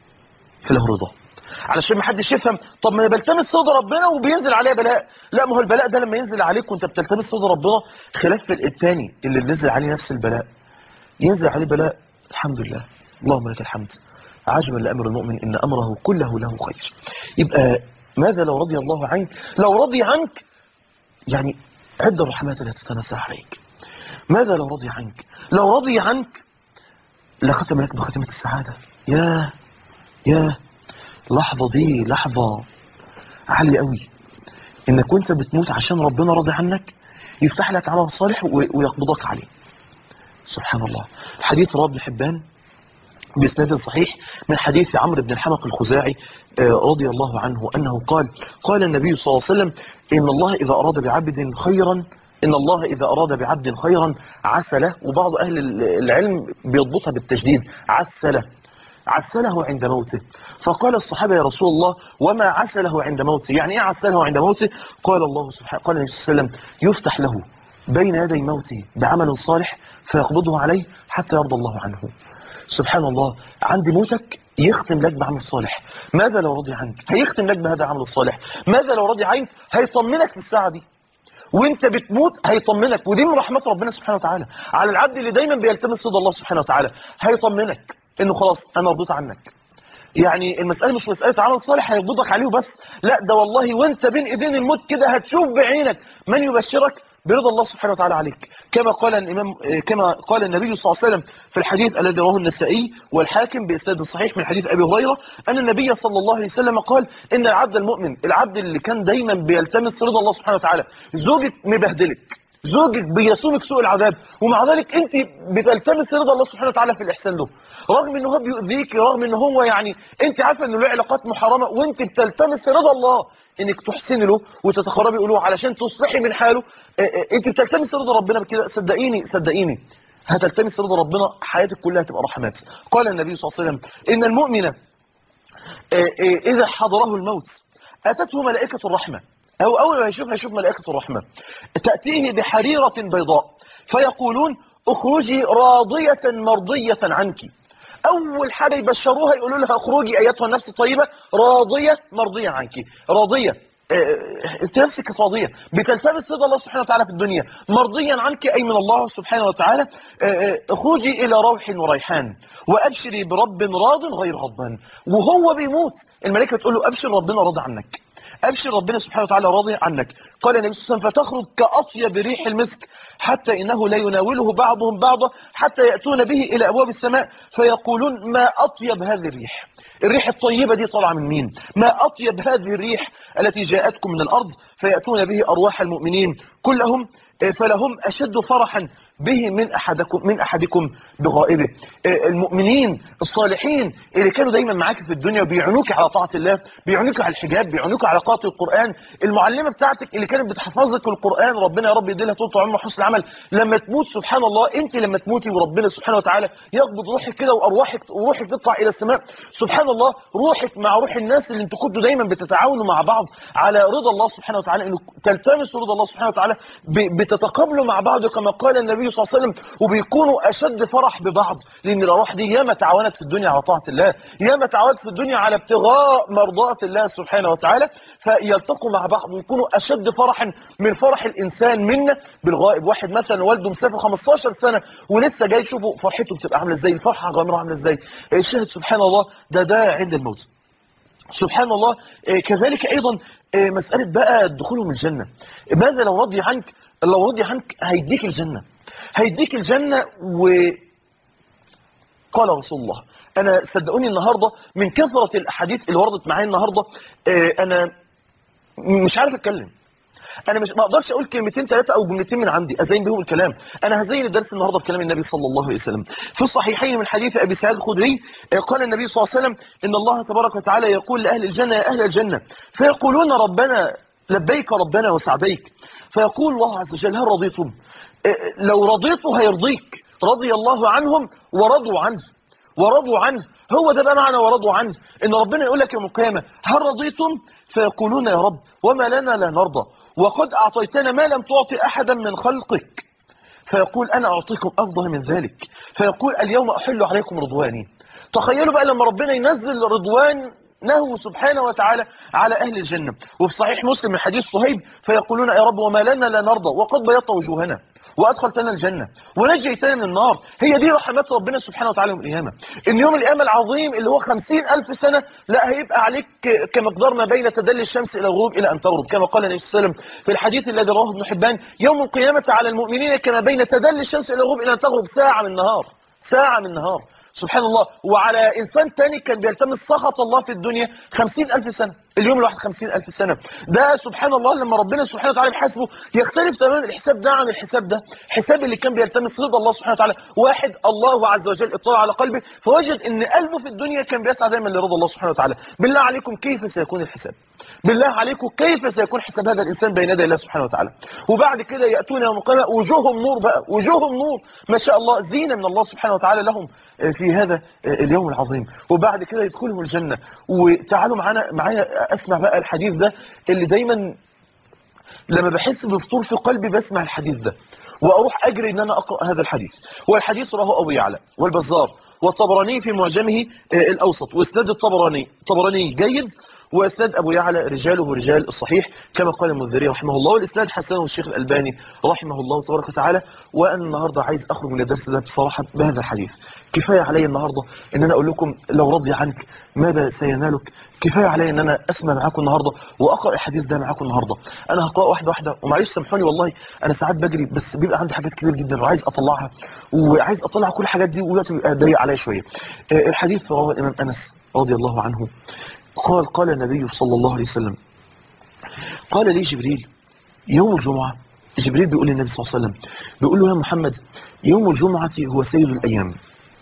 فله رضا علشان ما حدش يفهم طب ما انا بلتمس رضا ربنا وبينزل عليا بلاء لا ما هو البلاء ده لما ينزل عليك وانت بتلتمس رضا ربنا خلاف الثاني اللي نزل عليه نفس البلاء ينزل عليه بلاء الحمد لله اللهم لك الحمد عجبا لامر المؤمن ان امره كله له خير يبقى ماذا لو رضي الله عنك لو رضي عنك يعني عد الرحمات التي تتنزل عليك ماذا لو رضي عنك لو رضي عنك لختم لك بختمة السعادة يا يا اللحظة دي لحظة عالية قوي انك وانت بتموت عشان ربنا راضي عنك يفتح لك عمل صالح و- ويقبضك عليه سبحان الله الحديث رواه ابن حبان بإسناد صحيح من حديث عمرو بن الحمق الخزاعي آه، رضي الله عنه أنه قال قال النبي صلى الله عليه وسلم إن الله إذا أراد بعبد خيرا إن الله إذا أراد بعبد خيرا عسله وبعض أهل العلم بيضبطها بالتشديد عسله عسله عند موته فقال الصحابة يا رسول الله وما عسله عند موته يعني ايه عسله عند موته قال الله سبحانه قال النبي صلى الله عليه وسلم يفتح له بين يدي موته بعمل صالح فيقبضه عليه حتى يرضى الله عنه سبحان الله عند موتك يختم لك بعمل صالح ماذا لو رضي عنك هيختم لك بهذا العمل الصالح ماذا لو رضي عنك هيطمنك في الساعة دي وانت بتموت هيطمنك ودي من رحمة ربنا سبحانه وتعالى على العبد اللي دايما بيلتمس رضا الله سبحانه وتعالى هيطمنك انه خلاص انا رضيت عنك يعني المسألة مش مسألة عمل صالح هيقبضك عليه بس لا ده والله وانت بين ايدين الموت كده هتشوف بعينك من يبشرك برضا الله سبحانه وتعالى عليك كما قال الامام كما قال النبي صلى الله عليه وسلم في الحديث الذي رواه النسائي والحاكم باسناد صحيح من حديث ابي هريره ان النبي صلى الله عليه وسلم قال ان العبد المؤمن العبد اللي كان دايما بيلتمس رضا الله سبحانه وتعالى زوجك مبهدلك زوجك بيسومك سوء العذاب ومع ذلك انت بتلتمس رضا الله سبحانه وتعالى في الاحسان له رغم ان هو بيؤذيك رغم ان هو يعني انت عارفه انه له علاقات محرمه وانت بتلتمس رضا الله انك تحسني له وتتقربي له علشان تصلحي من حاله اه اه انت بتلتمس رضا ربنا بكده صدقيني صدقيني هتلتمس رضا ربنا حياتك كلها تبقى رحمات قال النبي صلى الله عليه وسلم ان المؤمن اه اذا حضره الموت اتته ملائكه الرحمه أو أول ما يشوف هيشوف ملائكة الرحمة تأتيه بحريرة بيضاء فيقولون اخرجي راضية مرضية عنك أول حاجة يبشروها يقولوا لها اخرجي أيتها النفس الطيبة راضية مرضية عنك راضية انت نفسك راضيه بتلتمس رضا الله سبحانه وتعالى في الدنيا مرضيا عنك اي من الله سبحانه وتعالى اخرجي الى روح وريحان وابشري برب راض غير غضبان وهو بيموت الملائكه تقول له ابشر ربنا راضي عنك أبشر ربنا سبحانه وتعالى راضي عنك قال النبي صلى الله عليه وسلم فتخرج كأطيب ريح المسك حتى إنه لا يناوله بعضهم بعضا حتى يأتون به إلى أبواب السماء فيقولون ما أطيب هذه الريح الريح الطيبة دي طالعة من مين ما أطيب هذه الريح التي جاءتكم من الأرض فيأتون به أرواح المؤمنين كلهم فلهم أشد فرحا به من أحدكم من أحدكم بغائبه المؤمنين الصالحين اللي كانوا دايما معاك في الدنيا وبيعينوك على طاعة الله بيعينوك على الحجاب بيعينوك على قراءة القرآن المعلمة بتاعتك اللي كانت بتحفظك القرآن ربنا يا رب يديلها طول عمر حسن العمل لما تموت سبحان الله انت لما تموتي وربنا سبحانه وتعالى يقبض روحك كده وأرواحك وروحك تطلع إلى السماء سبحان الله روحك مع روح الناس اللي انتوا كنتوا دايما بتتعاونوا مع بعض على رضا الله سبحانه وتعالى انه تلتمسوا رضا الله سبحانه وتعالى بتتقابلوا مع بعض كما قال النبي صلى الله عليه وسلم وبيكونوا أشد فرح ببعض لأن الأرواح دي ياما تعاونت في الدنيا على طاعة الله ياما تعاونت في الدنيا على ابتغاء مرضاة الله سبحانه وتعالى فيلتقوا مع بعض ويكونوا أشد فرحا من فرح الإنسان منا بالغائب واحد مثلا والده مسافر 15 سنة ولسه جاي يشوفه فرحته بتبقى عاملة ازاي الفرحة غامرة عاملة ازاي الشاهد سبحان الله ده ده عند الموت سبحان الله كذلك أيضا مسألة بقى دخولهم الجنة ماذا لو رضي عنك لو رضي عنك هيديك الجنة هيديك الجنة و قال رسول الله أنا صدقوني النهاردة من كثرة الأحاديث اللي وردت معايا النهاردة أنا مش عارف أتكلم انا مش ما اقدرش اقول كلمتين ثلاثه او جملتين من عندي ازين بهم الكلام انا هزين الدرس النهارده بكلام النبي صلى الله عليه وسلم في الصحيحين من حديث ابي سعيد الخدري آه، قال النبي صلى الله عليه وسلم ان الله تبارك وتعالى يقول لاهل الجنه يا اهل الجنه فيقولون ربنا لبيك ربنا وسعديك فيقول الله عز وجل هل رضيتم آه، لو رضيتوا هيرضيك رضي الله عنهم ورضوا عنه ورضوا عنه هو ده بقى معنى ورضوا عنه ان ربنا يقول لك يوم القيامه هل رضيتم فيقولون يا رب وما لنا لا نرضى وقد اعطيتنا ما لم تعطي احدا من خلقك فيقول انا اعطيكم افضل من ذلك فيقول اليوم احل عليكم رضواني تخيلوا بقى لما ربنا ينزل رضوان له سبحانه وتعالى على أهل الجنة وفي صحيح مسلم من حديث صهيب فيقولون يا رب وما لنا لا نرضى وقد بيضت وجوهنا وأدخلتنا الجنة ونجيتنا من النار هي دي رحمات ربنا سبحانه وتعالى يوم القيامة إن يوم القيامة العظيم اللي هو خمسين ألف سنة لا هيبقى عليك ك- كمقدار ما بين تدلي الشمس إلى الغروب إلى أن تغرب كما قال النبي صلى الله عليه وسلم في الحديث الذي رواه ابن حبان يوم القيامة على المؤمنين كما بين تدلي الشمس إلى الغروب إلى أن تغرب ساعة من نهار ساعة من نهار سبحان الله وعلى إنسان تاني كان بيلتمس سخط الله في الدنيا خمسين ألف سنة اليوم الواحد خمسين ألف سنة ده سبحان الله لما ربنا سبحانه وتعالى بيحاسبه يختلف تماما الحساب ده عن الحساب ده حساب اللي كان بيلتمس رضا الله سبحانه وتعالى واحد الله عز وجل اطلع على قلبه فوجد ان قلبه في الدنيا كان بيسعى دايما لرضا الله سبحانه وتعالى بالله عليكم كيف سيكون الحساب بالله عليكم كيف سيكون حساب هذا الإنسان بين يدي الله سبحانه وتعالى وبعد كده يأتون يوم القيامة وجوههم نور بقى وجوههم نور ما شاء الله زينة من الله سبحانه وتعالى لهم في هذا اليوم العظيم وبعد كده يدخلهم الجنة وتعالوا معانا معايا أسمع بقى الحديث ده اللي دايما لما بحس بفطور في قلبي بسمع الحديث ده واروح اجري ان انا اقرا هذا الحديث والحديث رواه ابو يعلى والبزار والطبراني في معجمه آه، الاوسط واسناد الطبراني الطبراني جيد واسناد ابو يعلى رجاله رجال الصحيح كما قال المنذري رحمه الله والاسناد حسنه الشيخ الالباني رحمه الله تبارك وتعالى وانا النهارده عايز اخرج من الدرس ده بصراحه بهذا الحديث كفايه علي النهارده ان انا اقول لكم لو رضي عنك ماذا سينالك كفايه علي ان انا اسمع معاكم النهارده واقرا الحديث ده معاكم النهارده انا هقرا واحده واحده ومعلش سامحوني والله انا ساعات بجري بس بيبقى عندي حاجات كتير جدا وعايز اطلعها وعايز اطلع كل الحاجات دي والوقت بيبقى ضيق عليا شويه آه، الحديث رواه الامام انس رضي الله عنه قال قال النبي صلى الله عليه وسلم قال لي جبريل يوم الجمعه جبريل بيقول للنبي صلى الله عليه وسلم بيقول له يا محمد يوم الجمعه هو سيد الايام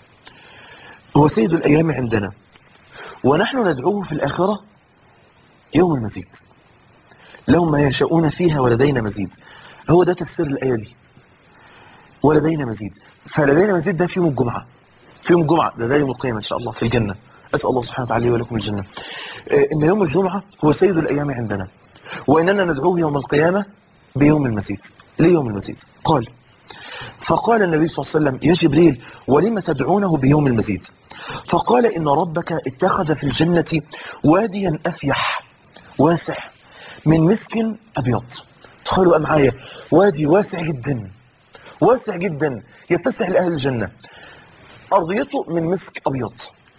هو سيد الايام عندنا ونحن ندعوه في الآخرة يوم المزيد لهم ما يشاءون فيها ولدينا مزيد هو ده تفسير الآية دي ولدينا مزيد فلدينا مزيد ده في يوم الجمعة في يوم الجمعة ده, ده يوم القيامة إن شاء الله في الجنة أسأل الله سبحانه وتعالى لي ولكم الجنة آه، إن يوم الجمعة هو سيد الأيام عندنا وإننا ندعوه يوم القيامة بيوم المزيد ليه يوم المزيد قال فقال النبي صلى الله عليه وسلم يا جبريل ولم تدعونه بيوم المزيد فقال إن ربك اتخذ في الجنة واديا أفيح واسع من مسك أبيض تخيلوا بقى معايا وادي واسع جدا واسع جدا يتسع لأهل الجنة أرضيته من مسك أبيض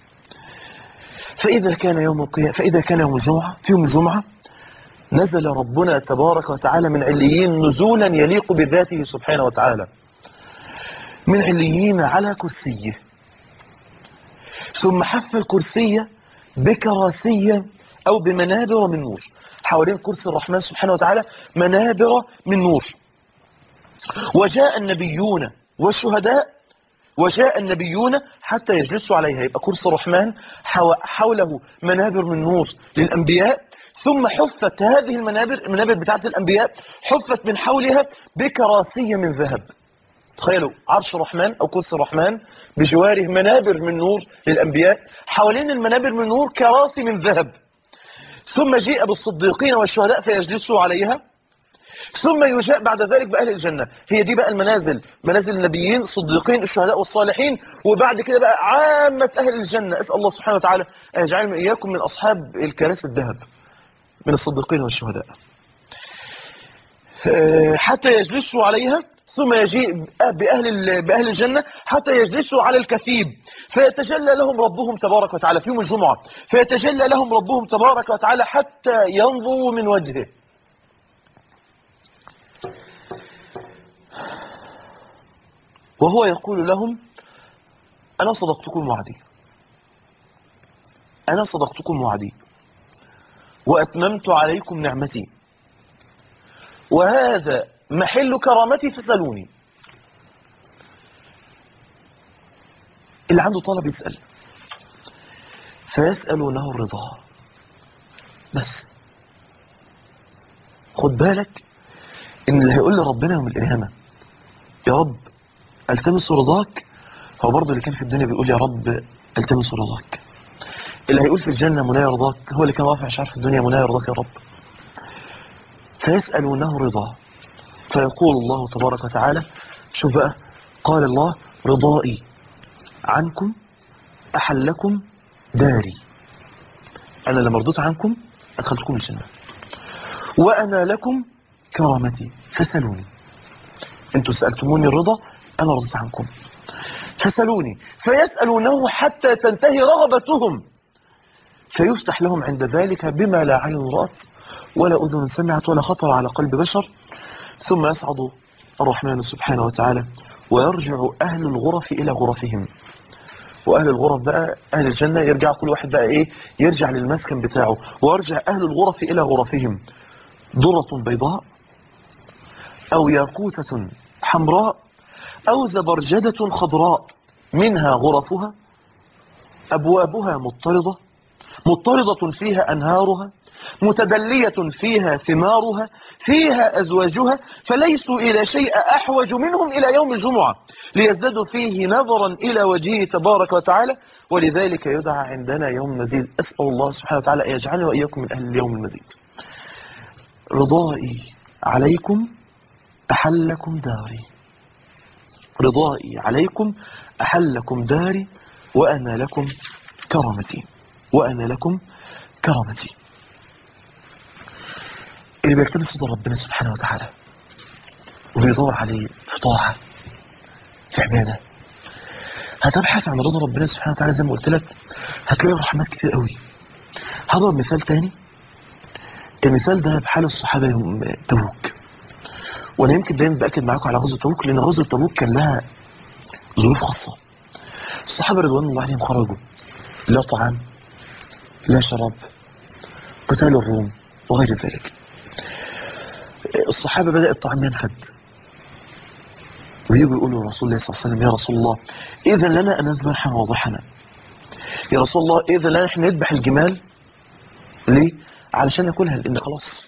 فإذا كان يوم القيامة فإذا كان يوم الجمعة في يوم الجمعة نزل ربنا تبارك وتعالى من عليين نزولا يليق بذاته سبحانه وتعالى من عليين على كرسيه ثم حف الكرسي بكراسية أو بمنابر من نور حوالين كرسي الرحمن سبحانه وتعالى منابر من نور وجاء النبيون والشهداء وجاء النبيون حتى يجلسوا عليها يبقى كرسي الرحمن حو- حوله منابر من نور للأنبياء ثم حفت هذه المنابر المنابر بتاعت الأنبياء حفت من حولها بكراسي من ذهب تخيلوا عرش الرحمن أو كرسي الرحمن بجواره منابر من نور للأنبياء حوالين المنابر من نور كراسي من ذهب ثم جيء بالصديقين والشهداء فيجلسوا عليها ثم يجاء بعد ذلك بأهل الجنة هي دي بقى المنازل منازل النبيين الصديقين الشهداء والصالحين وبعد كده بقى عامة أهل الجنة أسأل الله سبحانه وتعالى أن يجعلنا إياكم من أصحاب الكراسي الذهب من الصديقين والشهداء آه، حتى يجلسوا عليها ثم يجيء بأهل, ال- بأهل الجنة حتى يجلسوا على الكثيب فيتجلى لهم ربهم تبارك وتعالى في يوم الجمعة فيتجلى لهم ربهم تبارك وتعالى حتى ينظروا من وجهه وهو يقول لهم أنا صدقتكم وعدي أنا صدقتكم وعدي وأتممت عليكم نعمتي وهذا محل كرامتي فسألوني اللي عنده طلب يسأل فيسألونه الرضا بس خد بالك ان اللي هيقول لربنا يوم القيامه يا رب التمس رضاك هو برضه اللي كان في الدنيا بيقول يا رب التمس رضاك اللي هيقول في الجنه منايا رضاك هو اللي كان رافع شعر في الدنيا منايا رضاك يا رب فيسالونه رضا فيقول الله تبارك وتعالى شوف بقى قال الله رضائي عنكم احلكم داري انا لما رضيت عنكم ادخلتكم الجنه وانا لكم كرامتي فسلوني انتوا سألتموني الرضا انا رضيت عنكم فسلوني فيسألونه حتى تنتهي رغبتهم فيفتح لهم عند ذلك بما لا عين رأت ولا أذن سمعت ولا خطر على قلب بشر ثم يصعد الرحمن سبحانه وتعالى ويرجع أهل الغرف إلى غرفهم وأهل الغرف بقى أهل الجنة يرجع كل واحد بقى إيه يرجع للمسكن بتاعه ويرجع أهل الغرف إلى غرفهم درة بيضاء أو ياقوتة حمراء أو زبرجدة خضراء منها غرفها أبوابها مضطردة مضطردة فيها أنهارها متدلية فيها ثمارها فيها أزواجها فليسوا إلى شيء أحوج منهم إلى يوم الجمعة ليزدادوا فيه نظرا إلى وجهه تبارك وتعالى ولذلك يدعى عندنا يوم مزيد أسأل الله سبحانه وتعالى أن يجعلني وإياكم من أهل اليوم المزيد رضائي عليكم أحلكم داري رضائي عليكم أحلكم داري وأنا لكم كرامتي وأنا لكم كرامتي اللي بيلتمس رضا ربنا سبحانه وتعالى وبيدور عليه في طاعة في عبادة هتبحث عن رضا ربنا سبحانه وتعالى زي ما قلت لك هتلاقي رحمات كتير قوي هضرب مثال تاني المثال ده بحال الصحابة يوم تبوك وانا يمكن دايما باكد معاكم على غزوه تبوك لان غزوه تبوك كان لها ظروف خاصه الصحابه رضوان الله عليهم خرجوا لا طعام لا شراب قتال الروم وغير ذلك الصحابه بدا الطعام ينفد ويجوا يقولوا لرسول الله صلى الله عليه وسلم يا رسول الله اذا لنا ان نذبح واضحنا يا رسول الله اذا لنا احنا نذبح الجمال ليه علشان ناكلها لان خلاص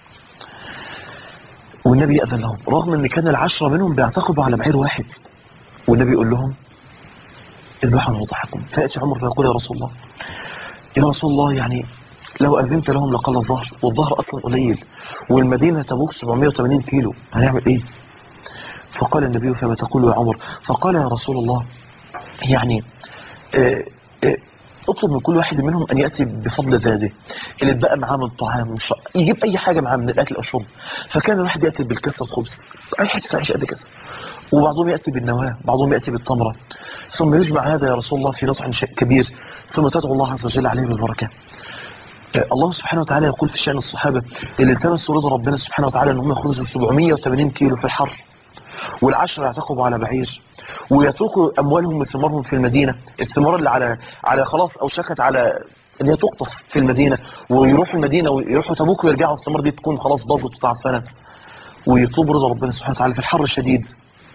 والنبي يأذن لهم رغم ان كان العشرة منهم بيعتقبوا على بعير واحد والنبي يقول لهم اذبحوا وضحكم فيأتي عمر فيقول يا رسول الله يا رسول الله يعني لو أذنت لهم لقل الظهر والظهر أصلا قليل والمدينة تبوك 780 كيلو هنعمل إيه فقال النبي فما تقول يا عمر فقال يا رسول الله يعني آه آه اطلب من كل واحد منهم ان ياتي بفضل ذاته اللي اتبقى معاه من طعام وش... يجيب اي حاجه معاه من الاكل او الشرب فكان الواحد ياتي بالكسره خبز اي حته عيش قد كذا وبعضهم ياتي بالنواه بعضهم ياتي بالتمره ثم يجمع هذا يا رسول الله في نصح كبير ثم تدعو الله عز وجل عليه بالبركه الله سبحانه وتعالى يقول في شأن الصحابة اللي التمسوا رضا ربنا سبحانه وتعالى ان هم يخرجوا 780 كيلو في الحر والعشرة يعتقبوا على بعير ويتركوا أموالهم وثمارهم في المدينة الثمار اللي على على خلاص أو شكت على ان هي تقطف في المدينة ويروحوا المدينة ويروحوا تبوك ويرجعوا الثمار دي تكون خلاص باظت وتعفنت ويطلبوا رضا ربنا سبحانه وتعالى في الحر الشديد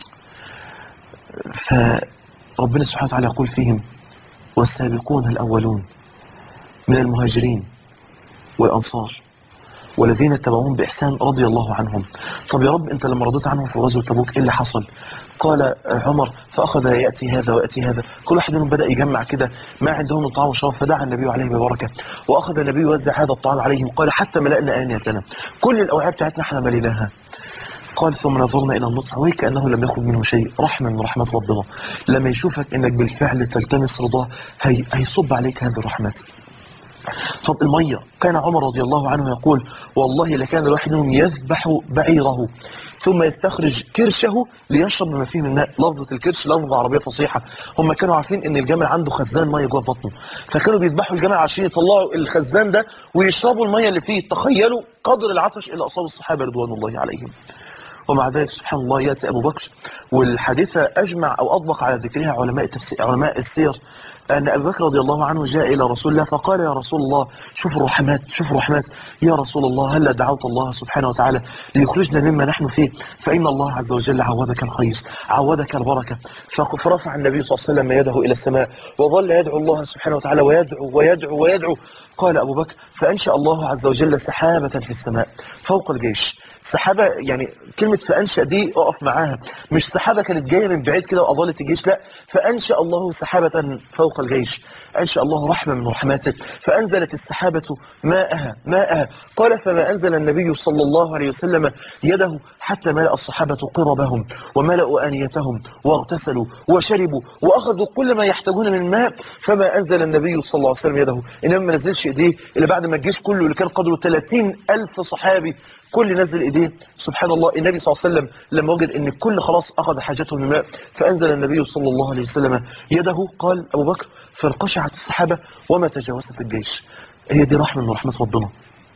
فربنا سبحانه وتعالى يقول فيهم والسابقون الأولون من المهاجرين والأنصار والذين اتبعوهم بإحسان رضي الله عنهم طب يا رب أنت لما رضيت عنهم في غزوة تبوك إيه اللي حصل قال عمر فأخذ يأتي هذا ويأتي هذا كل واحد منهم بدأ يجمع كده ما عندهم من طعام وشراب فدعا النبي عليه ببركة وأخذ النبي يوزع هذا الطعام عليهم قال حتى ملأنا آنيتنا كل الأوعية بتاعتنا احنا مليناها قال ثم نظرنا إلى النصح وكأنه لم يخرج منه شيء رحمة من رحمة ربنا لما يشوفك إنك بالفعل تلتمس رضاه هي هيصب عليك هذه الرحمات طب المية كان عمر رضي الله عنه يقول والله لكان الواحد منهم يذبح بعيره ثم يستخرج كرشه ليشرب ما فيه من ماء لفظة الكرش لفظة عربية فصيحة هم كانوا عارفين ان الجمل عنده خزان مية جوه بطنه فكانوا بيذبحوا الجمل عشان يطلعوا الخزان ده ويشربوا المية اللي فيه تخيلوا قدر العطش اللي اصاب الصحابة رضوان الله عليهم ومع ذلك سبحان الله يأتي أبو بكر والحادثة أجمع أو أطبق على ذكرها علماء التفسير علماء السير أن أبي بكر رضي الله عنه جاء إلى رسول الله فقال يا رسول الله شوف الرحمات شوف الرحمات يا رسول الله هل دعوت الله سبحانه وتعالى ليخرجنا مما نحن فيه فإن الله عز وجل عودك الخير عودك البركة فرفع النبي صلى الله عليه وسلم يده إلى السماء وظل يدعو الله سبحانه وتعالى ويدعو ويدعو ويدعو قال أبو بكر فأنشأ الله عز وجل سحابة في السماء فوق الجيش سحابة يعني كلمة فأنشأ دي أقف معاها مش سحابة كانت جاية من بعيد كده وأضلت الجيش لا فأنشأ الله سحابة فوق الجيش أنشأ الله رحمة من رحماته فأنزلت السحابة ماءها ماءها قال فما أنزل النبي صلى الله عليه وسلم يده حتى ملأ الصحابة قربهم وملأوا آنيتهم واغتسلوا وشربوا وأخذوا كل ما يحتاجون من ماء فما أنزل النبي صلى الله عليه وسلم يده إنما ما نزلش إيديه إلا بعد ما الجيش كله اللي كان قدره 30 ألف صحابي كل نزل ايديه سبحان الله النبي صلى الله عليه وسلم لما وجد ان الكل خلاص اخذ حاجته من الماء فانزل النبي صلى الله عليه وسلم يده قال ابو بكر فانقشعت السحابه وما تجاوزت الجيش هي دي رحمه من رحمه ربنا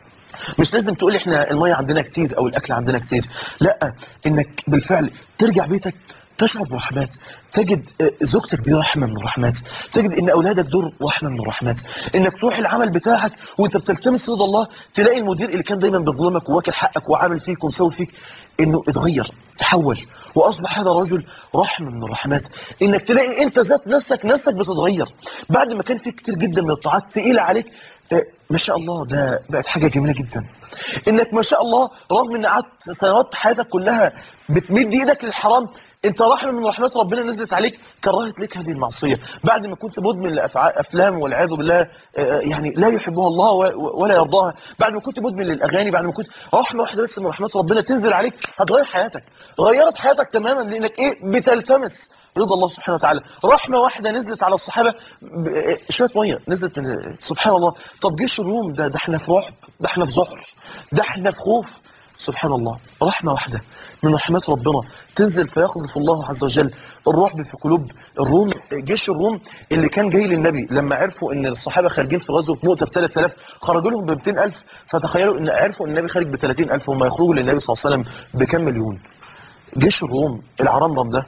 مش لازم تقول احنا الميه عندنا كتير او الاكل عندنا كتير لا انك بالفعل ترجع بيتك تشعر برحمات تجد زوجتك دي رحمة من الرحمات تجد ان اولادك دول رحمة من الرحمات انك تروح العمل بتاعك وانت بتلتمس رضا الله تلاقي المدير اللي كان دايما بيظلمك وواكل حقك وعامل فيك ومسوي فيك انه اتغير تحول واصبح هذا الرجل رحمة من الرحمات انك تلاقي انت ذات نفسك نفسك بتتغير بعد ما كان في كتير جدا من الطاعات تقيلة عليك ما شاء الله ده بقت حاجة جميلة جدا انك ما شاء الله رغم ان قعدت سنوات حياتك كلها بتمد ايدك للحرام انت رحمة من رحمات ربنا نزلت عليك كرهت لك هذه المعصية بعد ما كنت مدمن لأفلام والعياذ بالله يعني لا يحبها الله ولا يرضاها بعد ما كنت مدمن للأغاني بعد ما كنت رحمة واحدة بس من رحمات ربنا تنزل عليك هتغير حياتك غيرت حياتك تماما لأنك إيه بتلتمس رضا الله سبحانه وتعالى رحمة واحدة نزلت على الصحابة شوية مية نزلت من سبحان الله طب جيش الروم ده ده احنا في رعب ده احنا في ذعر ده احنا في خوف سبحان الله رحمة واحدة من رحمات ربنا تنزل فيقذف الله عز وجل الرعب في قلوب الروم جيش الروم اللي كان جاي للنبي لما عرفوا ان الصحابة خارجين في غزوة مؤتة ب 3000 خرجوا لهم ب 200000 فتخيلوا ان عرفوا ان النبي خارج ب 30000 وهم يخرجوا للنبي صلى الله عليه وسلم بكم مليون جيش الروم العرمرم ده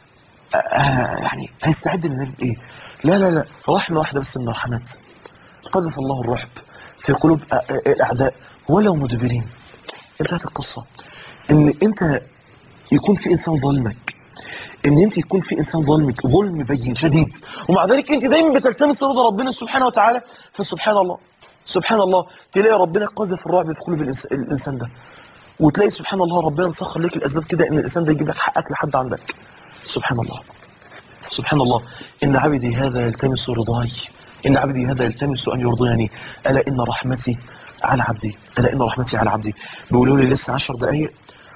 آه يعني هيستعد للنبي بايه لا لا لا رحمة واحدة بس من الرحمات قذف الله الرعب في قلوب الاعداء ولو مدبرين انتهت القصة ان انت يكون في انسان ظلمك ان انت يكون في انسان ظلمك ظلم بين شديد ومع ذلك انت دايما بتلتمس رضا ربنا سبحانه وتعالى فسبحان الله سبحان الله تلاقي ربنا قذف الرعب في قلوب الانسان ده وتلاقي سبحان الله ربنا مسخر لك الاسباب كده ان الانسان ده يجيب لك حقك لحد عندك سبحان الله سبحان الله ان عبدي هذا يلتمس رضاي ان عبدي هذا يلتمس ان يرضيني الا ان رحمتي على عبدي ألا إن رحمتي على عبدي بيقولوا لي لسه عشر دقايق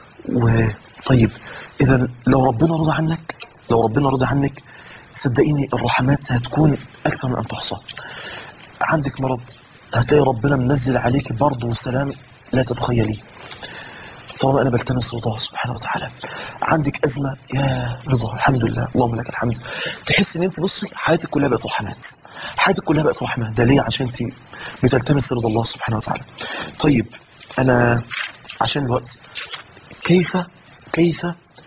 وطيب إذا لو ربنا رضى عنك لو ربنا رضى عنك صدقيني الرحمات هتكون أكثر من أن تحصى عندك مرض هتلاقي ربنا منزل عليك برضه والسلام لا تتخيليه طالما أنا بلتمس رضاه سبحانه وتعالى عندك أزمة يا رضا الحمد لله اللهم لك الحمد تحس إن أنت بصي حياتك كلها بقت رحمات حياتك كلها بقت رحمة ده ليه عشان أنت بتلتمس رضا الله سبحانه وتعالى طيب أنا عشان الوقت كيف كيف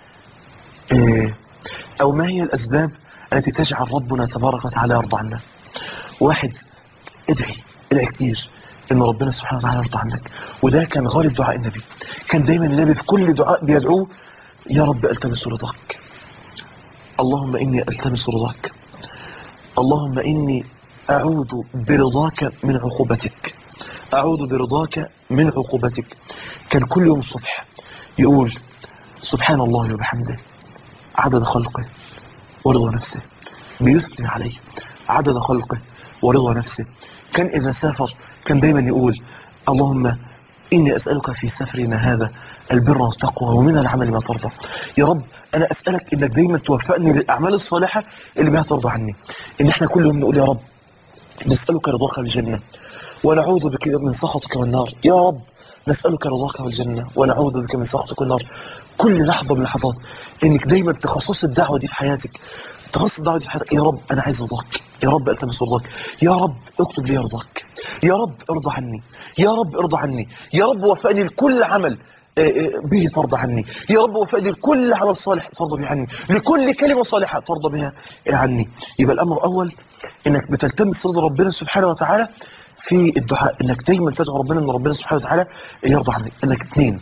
آه أو ما هي الأسباب التي تجعل ربنا تبارك وتعالى يرضى عنا واحد ادعي ادعي كتير ان ربنا سبحانه وتعالى يرضى عنك وده كان غالب دعاء النبي كان دايما النبي في كل دعاء بيدعوه يا رب التمس رضاك اللهم اني التمس رضاك اللهم اني اعوذ برضاك من عقوبتك اعوذ برضاك من عقوبتك كان كل يوم الصبح يقول سبحان الله وبحمده عدد خلقه ورضا نفسه بيثني عليه عدد خلقه ورضا نفسه كان إذا سافر كان دايما يقول اللهم إني أسألك في سفرنا هذا البر والتقوى ومن العمل ما ترضى يا رب أنا أسألك إنك دايما توفقني للأعمال الصالحة اللي بها ترضى عني إن إحنا كل يوم نقول يا رب نسألك رضاك بالجنة ونعوذ بك من سخطك والنار يا رب نسألك رضاك والجنة ونعوذ بك من سخطك والنار كل لحظة من اللحظات إنك دايما تخصص الدعوة دي في حياتك تخصص الدعوة دي في حياتك يا رب أنا عايز رضاك يا رب التمس رضاك يا رب اكتب لي رضاك يا رب ارضى عني يا رب ارضى عني يا رب وفقني لكل عمل آه، آه، به ترضى عني يا رب وفق لي لكل عمل صالح ترضى به عني لكل كلمة صالحة ترضى بها عني يبقى الأمر الأول إنك بتلتمس رضا ربنا سبحانه وتعالى في الدعاء إنك دايما تدعو ربنا إن ربنا سبحانه وتعالى يرضى عنك إنك اثنين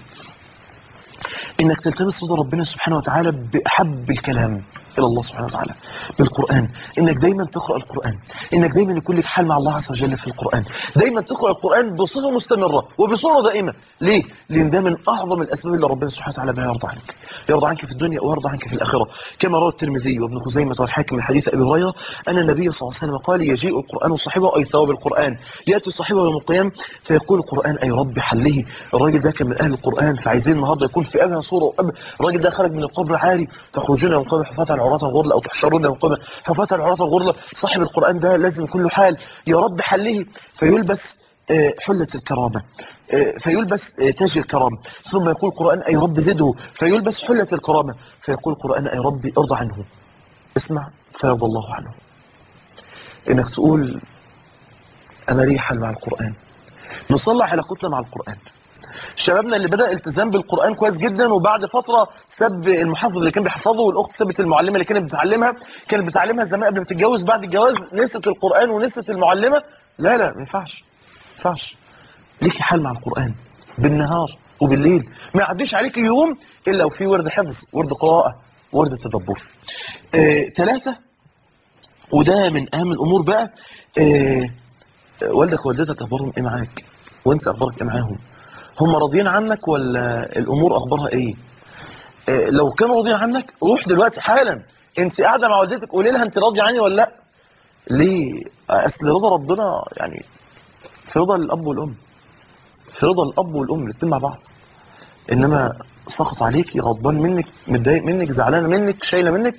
انك تلتمس رضا ربنا سبحانه وتعالى باحب الكلام الى الله سبحانه وتعالى بالقران انك دايما تقرا القران انك دايما يكون لك حال مع الله عز وجل في القران دايما تقرا القران بصفه مستمره وبصوره دائمه ليه لان ده من اعظم الاسباب اللي ربنا سبحانه وتعالى بها يرضى عنك يرضى عنك في الدنيا ويرضى عنك في الاخره كما روى الترمذي وابن خزيمه والحاكم من حديث ابي هريره ان النبي صلى الله عليه وسلم قال يجيء القران صاحبه اي ثواب القران ياتي صاحبه يوم القيامه فيقول القران اي رب حله الراجل ده كان من اهل القران فعايزين النهارده يكون في ابهى صوره وأب الراجل ده خرج من القبر عالي تخرجون يوم القيامه حفاة عراة غرلا او تحشرون يوم القيامه حفاة عراة غرلا صاحب القران ده لازم يكون له حال يا رب حله فيلبس آه، حلة الكرامة آه، فيلبس آه، تاج الكرامة ثم يقول القرآن أي رب زده فيلبس حلة الكرامة فيقول القرآن أي رب ارضى عنه اسمع فيرضى الله عنه إنك تقول أنا لي حل مع القرآن نصلح علاقتنا مع القرآن شبابنا اللي بدأ التزام بالقرآن كويس جدا وبعد فترة سب المحافظ اللي كان بيحفظه والأخت سبت المعلمة اللي كانت بتعلمها كانت بتعلمها زمان قبل ما تتجوز بعد الجواز نسيت القرآن ونسيت المعلمة لا لا ما ينفعش ما ينفعش ليكي حال مع القرآن بالنهار وبالليل ما يعديش عليك يوم إلا وفي ورد حفظ ورد قراءة ورد تدبر آه، ثلاثة وده من أهم الأمور بقى آه، والدك ووالدتك أخبارهم إيه معاك وأنت أخبارك إيه معاهم هم راضيين عنك ولا الأمور أخبارها إيه آه، لو كانوا راضيين عنك روح دلوقتي حالا انت قاعده مع والدتك قولي لها انت راضيه عني ولا لا ليه اصل رضا ربنا يعني في رضا الاب والام في رضا الاب والام الاثنين مع بعض انما سخط عليكي غضبان منك متضايق منك زعلان منك شايله منك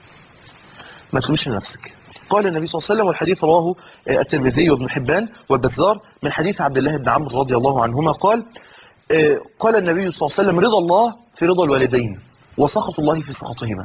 ما تقولش لنفسك قال النبي صلى الله عليه وسلم والحديث رواه آه، الترمذي وابن حبان والبزار من حديث عبد الله بن عمرو رضي الله عنهما قال آه، قال النبي صلى الله عليه وسلم رضا الله في رضا الوالدين وسخط الله في سخطهما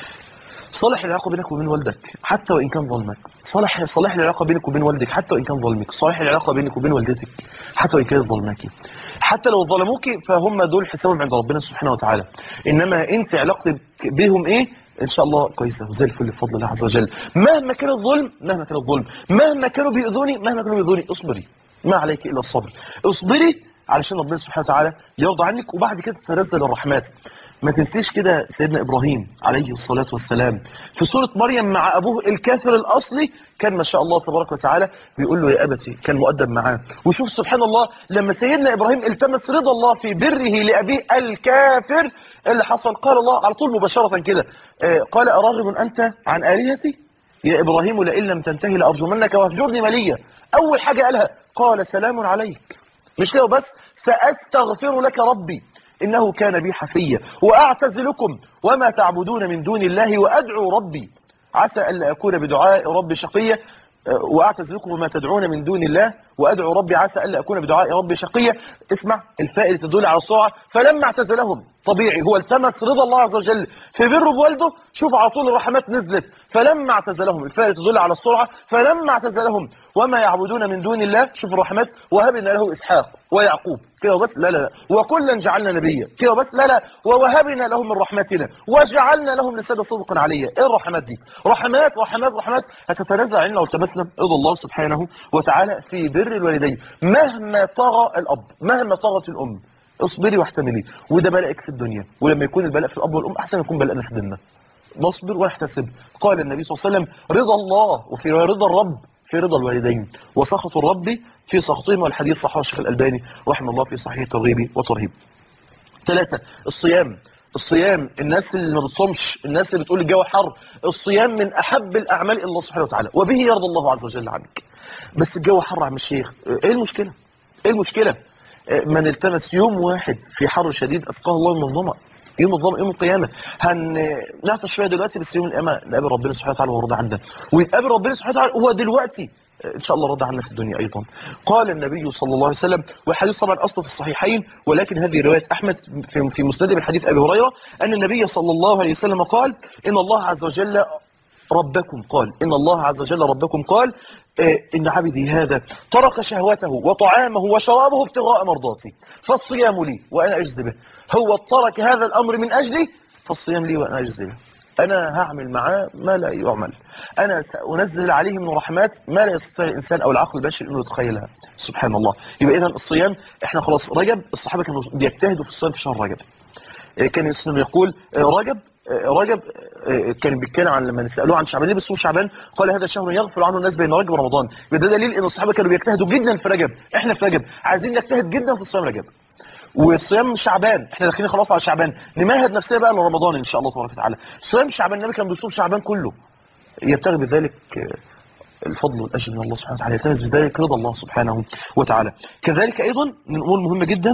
صالح العلاقة بينك وبين والدك حتى وإن كان ظلمك صالح صالح العلاقة بينك وبين والدك حتى وإن كان ظلمك صالح العلاقة بينك وبين والدتك حتى وإن كانت ظلمك حتى لو ظلموك فهم دول حسابهم عند ربنا سبحانه وتعالى إنما أنت علاقتك بهم إيه إن شاء الله كويسة وزي الفل بفضل الله عز وجل مهما كان الظلم مهما كان الظلم مهما كانوا بيؤذوني مهما كانوا بيؤذوني اصبري ما عليك إلا الصبر اصبري علشان ربنا سبحانه وتعالى يرضى عنك وبعد كده تتنزل الرحمات ما تنسيش كده سيدنا إبراهيم عليه الصلاة والسلام في سورة مريم مع أبوه الكافر الأصلي كان ما شاء الله تبارك وتعالى بيقول له يا أبتي كان مؤدب معاه وشوف سبحان الله لما سيدنا إبراهيم التمس رضا الله في بره لأبيه الكافر اللي حصل قال الله على طول مباشرة كده آه، قال أراغب أنت عن آلهتي يا إبراهيم لئن لم تنتهي لأرجمنك واهجرني مليا أول حاجة قالها قال سلام عليك مش كده بس سأستغفر لك ربي إنه كان بي حفيا وأعتزلكم وما تعبدون من دون الله وأدعو ربي عسى ألا أكون بدعاء ربي شقيا أه، وأعتزلكم وما تدعون من دون الله وأدعو ربي عسى ألا أكون بدعاء ربي شقيا اسمع الفائدة تدل على السرعة فلما اعتزلهم طبيعي هو التمس رضا الله عز وجل في بره بوالده شوف على طول الرحمات نزلت فلما اعتزلهم الفائدة تدل على السرعة فلما اعتزلهم وما يعبدون من دون الله شوف الرحمات وهبنا له إسحاق ويعقوب كده بس لا لا لا وكلا جعلنا نبيا كده بس لا لا ووهبنا لهم من رحمتنا وجعلنا لهم لسان صدقا عليا ايه الرحمات دي رحمات رحمات رحمات هتتنزل علينا لو التمسنا رضا الله سبحانه وتعالى في بر الوالدين مهما طغى الاب مهما طغت الام اصبري واحتملي وده بلاءك في الدنيا ولما يكون البلاء في الاب والام احسن يكون بلاءنا في ديننا نصبر ونحتسب قال النبي صلى الله عليه وسلم رضا الله وفي رضا الرب في رضا الوالدين وسخط الرب في سخطهم والحديث صححه الشيخ الألباني رحمه الله في صحيح الترغيب وترهيب ثلاثة الصيام الصيام الناس اللي ما بتصومش الناس اللي بتقول الجو حر الصيام من أحب الأعمال إلى الله سبحانه وتعالى وبه يرضى الله عز وجل عنك بس الجو حر يا عم الشيخ ايه المشكلة ايه المشكلة من التمس يوم واحد في حر شديد أسقاه الله من الظمأ يوم الظلم يوم القيامة هنعطش شوية دلوقتي بس يوم القيامة نقابل ربنا سبحانه وتعالى ورضى عنا ويتقابل ربنا سبحانه وتعالى هو دلوقتي إن شاء الله رضى عنا في الدنيا أيضا قال النبي صلى الله عليه وسلم والحديث طبعا أصله في الصحيحين ولكن هذه رواية أحمد في, في مسند من حديث أبي هريرة أن النبي صلى الله عليه وسلم قال إن الله عز وجل ربكم قال إن الله عز وجل ربكم قال آه، إن عبدي هذا ترك شهوته وطعامه وشرابه ابتغاء مرضاتي فالصيام لي وأنا أجزي به هو ترك هذا الأمر من أجلي فالصيام لي وأنا أجزي به أنا هعمل معاه ما لا يعمل أنا سأنزل عليه من رحمات ما لا يستطيع الإنسان أو العقل البشري أنه يتخيلها سبحان الله يبقى إذا الصيام إحنا خلاص رجب الصحابة كانوا بيجتهدوا في الصيام في شهر رجب آه، كان الإسلام يقول آه، رجب آه، رجب آه، كان بيتكلم عن لما سالوه عن شعبان ليه بيصوم شعبان قال هذا شهر يغفر عنه الناس بين رجب ورمضان يبقى ده دليل ان الصحابه كانوا بيجتهدوا جدا في رجب احنا في رجب عايزين نجتهد جدا في صيام رجب وصيام شعبان احنا داخلين خلاص على شعبان نمهد نفسنا بقى لرمضان ان شاء الله تبارك وتعالى صيام شعبان النبي كان بيصوم شعبان كله يبتغي بذلك آه، الفضل والاجر من الله سبحانه وتعالى يلتمس بذلك رضا الله سبحانه وتعالى كذلك ايضا من الامور المهمه جدا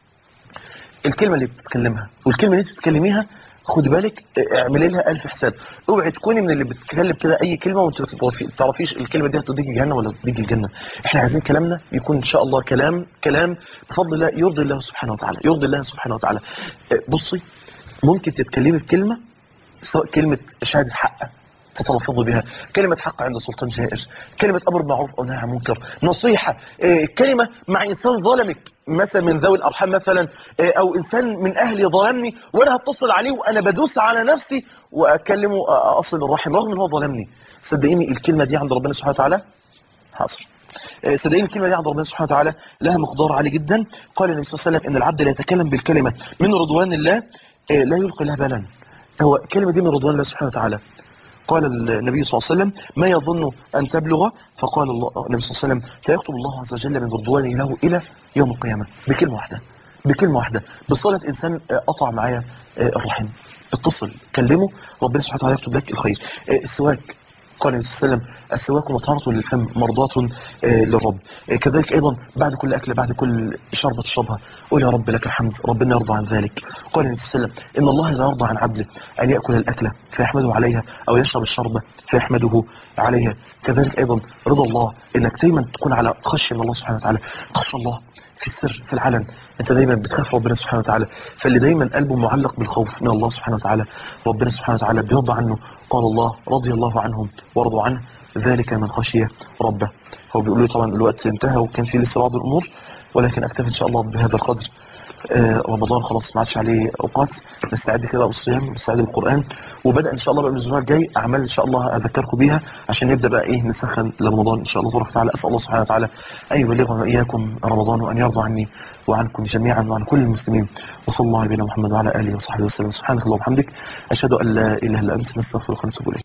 الكلمه اللي بتتكلمها والكلمه اللي انت بتتكلميها خدي بالك اعملي لها ألف حساب اوعي تكوني من اللي بتتكلم كده اي كلمه وانت ما تعرفيش الكلمه دي هتوديكي جهنم ولا توديكي الجنه احنا عايزين كلامنا يكون ان شاء الله كلام كلام بفضل الله يرضي الله سبحانه وتعالى يرضي الله سبحانه وتعالى اه، بصي ممكن تتكلمي بكلمه سواء كلمه شهاده حق تتلفظوا بها كلمة حق عند سلطان جائر كلمة أمر معروف أو نهي عن منكر نصيحة إيه، كلمة مع إنسان ظلمك مثلا من ذوي الأرحام مثلا إيه، أو إنسان من أهلي ظلمني وأنا هتصل عليه وأنا بدوس على نفسي وأكلمه أ- أصل الرحم رغم إن هو ظلمني صدقيني الكلمة دي عند ربنا سبحانه وتعالى حاصل آه، صدقيني الكلمه دي عند ربنا سبحانه وتعالى لها مقدار عالي جدا قال النبي صلى الله عليه وسلم ان العبد لا يتكلم بالكلمه من رضوان الله آه، لا يلقي لها بالا هو الكلمه دي من رضوان الله سبحانه وتعالى قال النبي صلى الله عليه وسلم ما يظن ان تبلغ فقال الله النبي صلى الله عليه وسلم فيكتب الله عز وجل من رضوانه له الى يوم القيامه بكلمه واحده بكلمه واحده بصله انسان آه، قطع معايا آه، الرحم اتصل كلمه ربنا سبحانه وتعالى يكتب لك الخير آه، السواك قال النبي صلى الله عليه وسلم السواك مطهرة للفم مرضاة آه، للرب آه، كذلك أيضا بعد كل أكل بعد كل شربة تشربها قول يا رب لك الحمد ربنا يرضى عن ذلك قال النبي صلى الله عليه وسلم إن الله لا يرضى عن عبده أن يأكل الأكلة فيحمده عليها أو يشرب الشربة فيحمده عليها كذلك أيضا رضا الله إنك دايما تكون على خشية من الله سبحانه وتعالى خشية الله في السر في العلن انت دايما بتخاف ربنا سبحانه وتعالى فاللي دايما قلبه معلق بالخوف من الله سبحانه وتعالى ربنا سبحانه وتعالى بيرضى عنه قال الله رضي الله عنهم ورضوا عنه ذلك من خشي ربه هو بيقول لي طبعا الوقت انتهى وكان في لسه بعض الامور ولكن اكتفي ان شاء الله بهذا القدر آه، رمضان خلاص ما عادش عليه اوقات نستعد كده بالصيام نستعد بالقران وبدا ان شاء الله بقى من الاسبوع الجاي اعمال ان شاء الله اذكركم بيها عشان نبدا بقى ايه نسخن لرمضان ان شاء الله تبارك وتعالى اسال الله سبحانه وتعالى ان يبلغنا واياكم رمضان وان يرضى عني وعنكم جميعا وعن كل المسلمين وصلى الله على نبينا محمد وعلى اله وصحبه وسلم سبحانك اللهم وبحمدك اشهد ان لا اله الا انت نستغفرك ونتوب اليك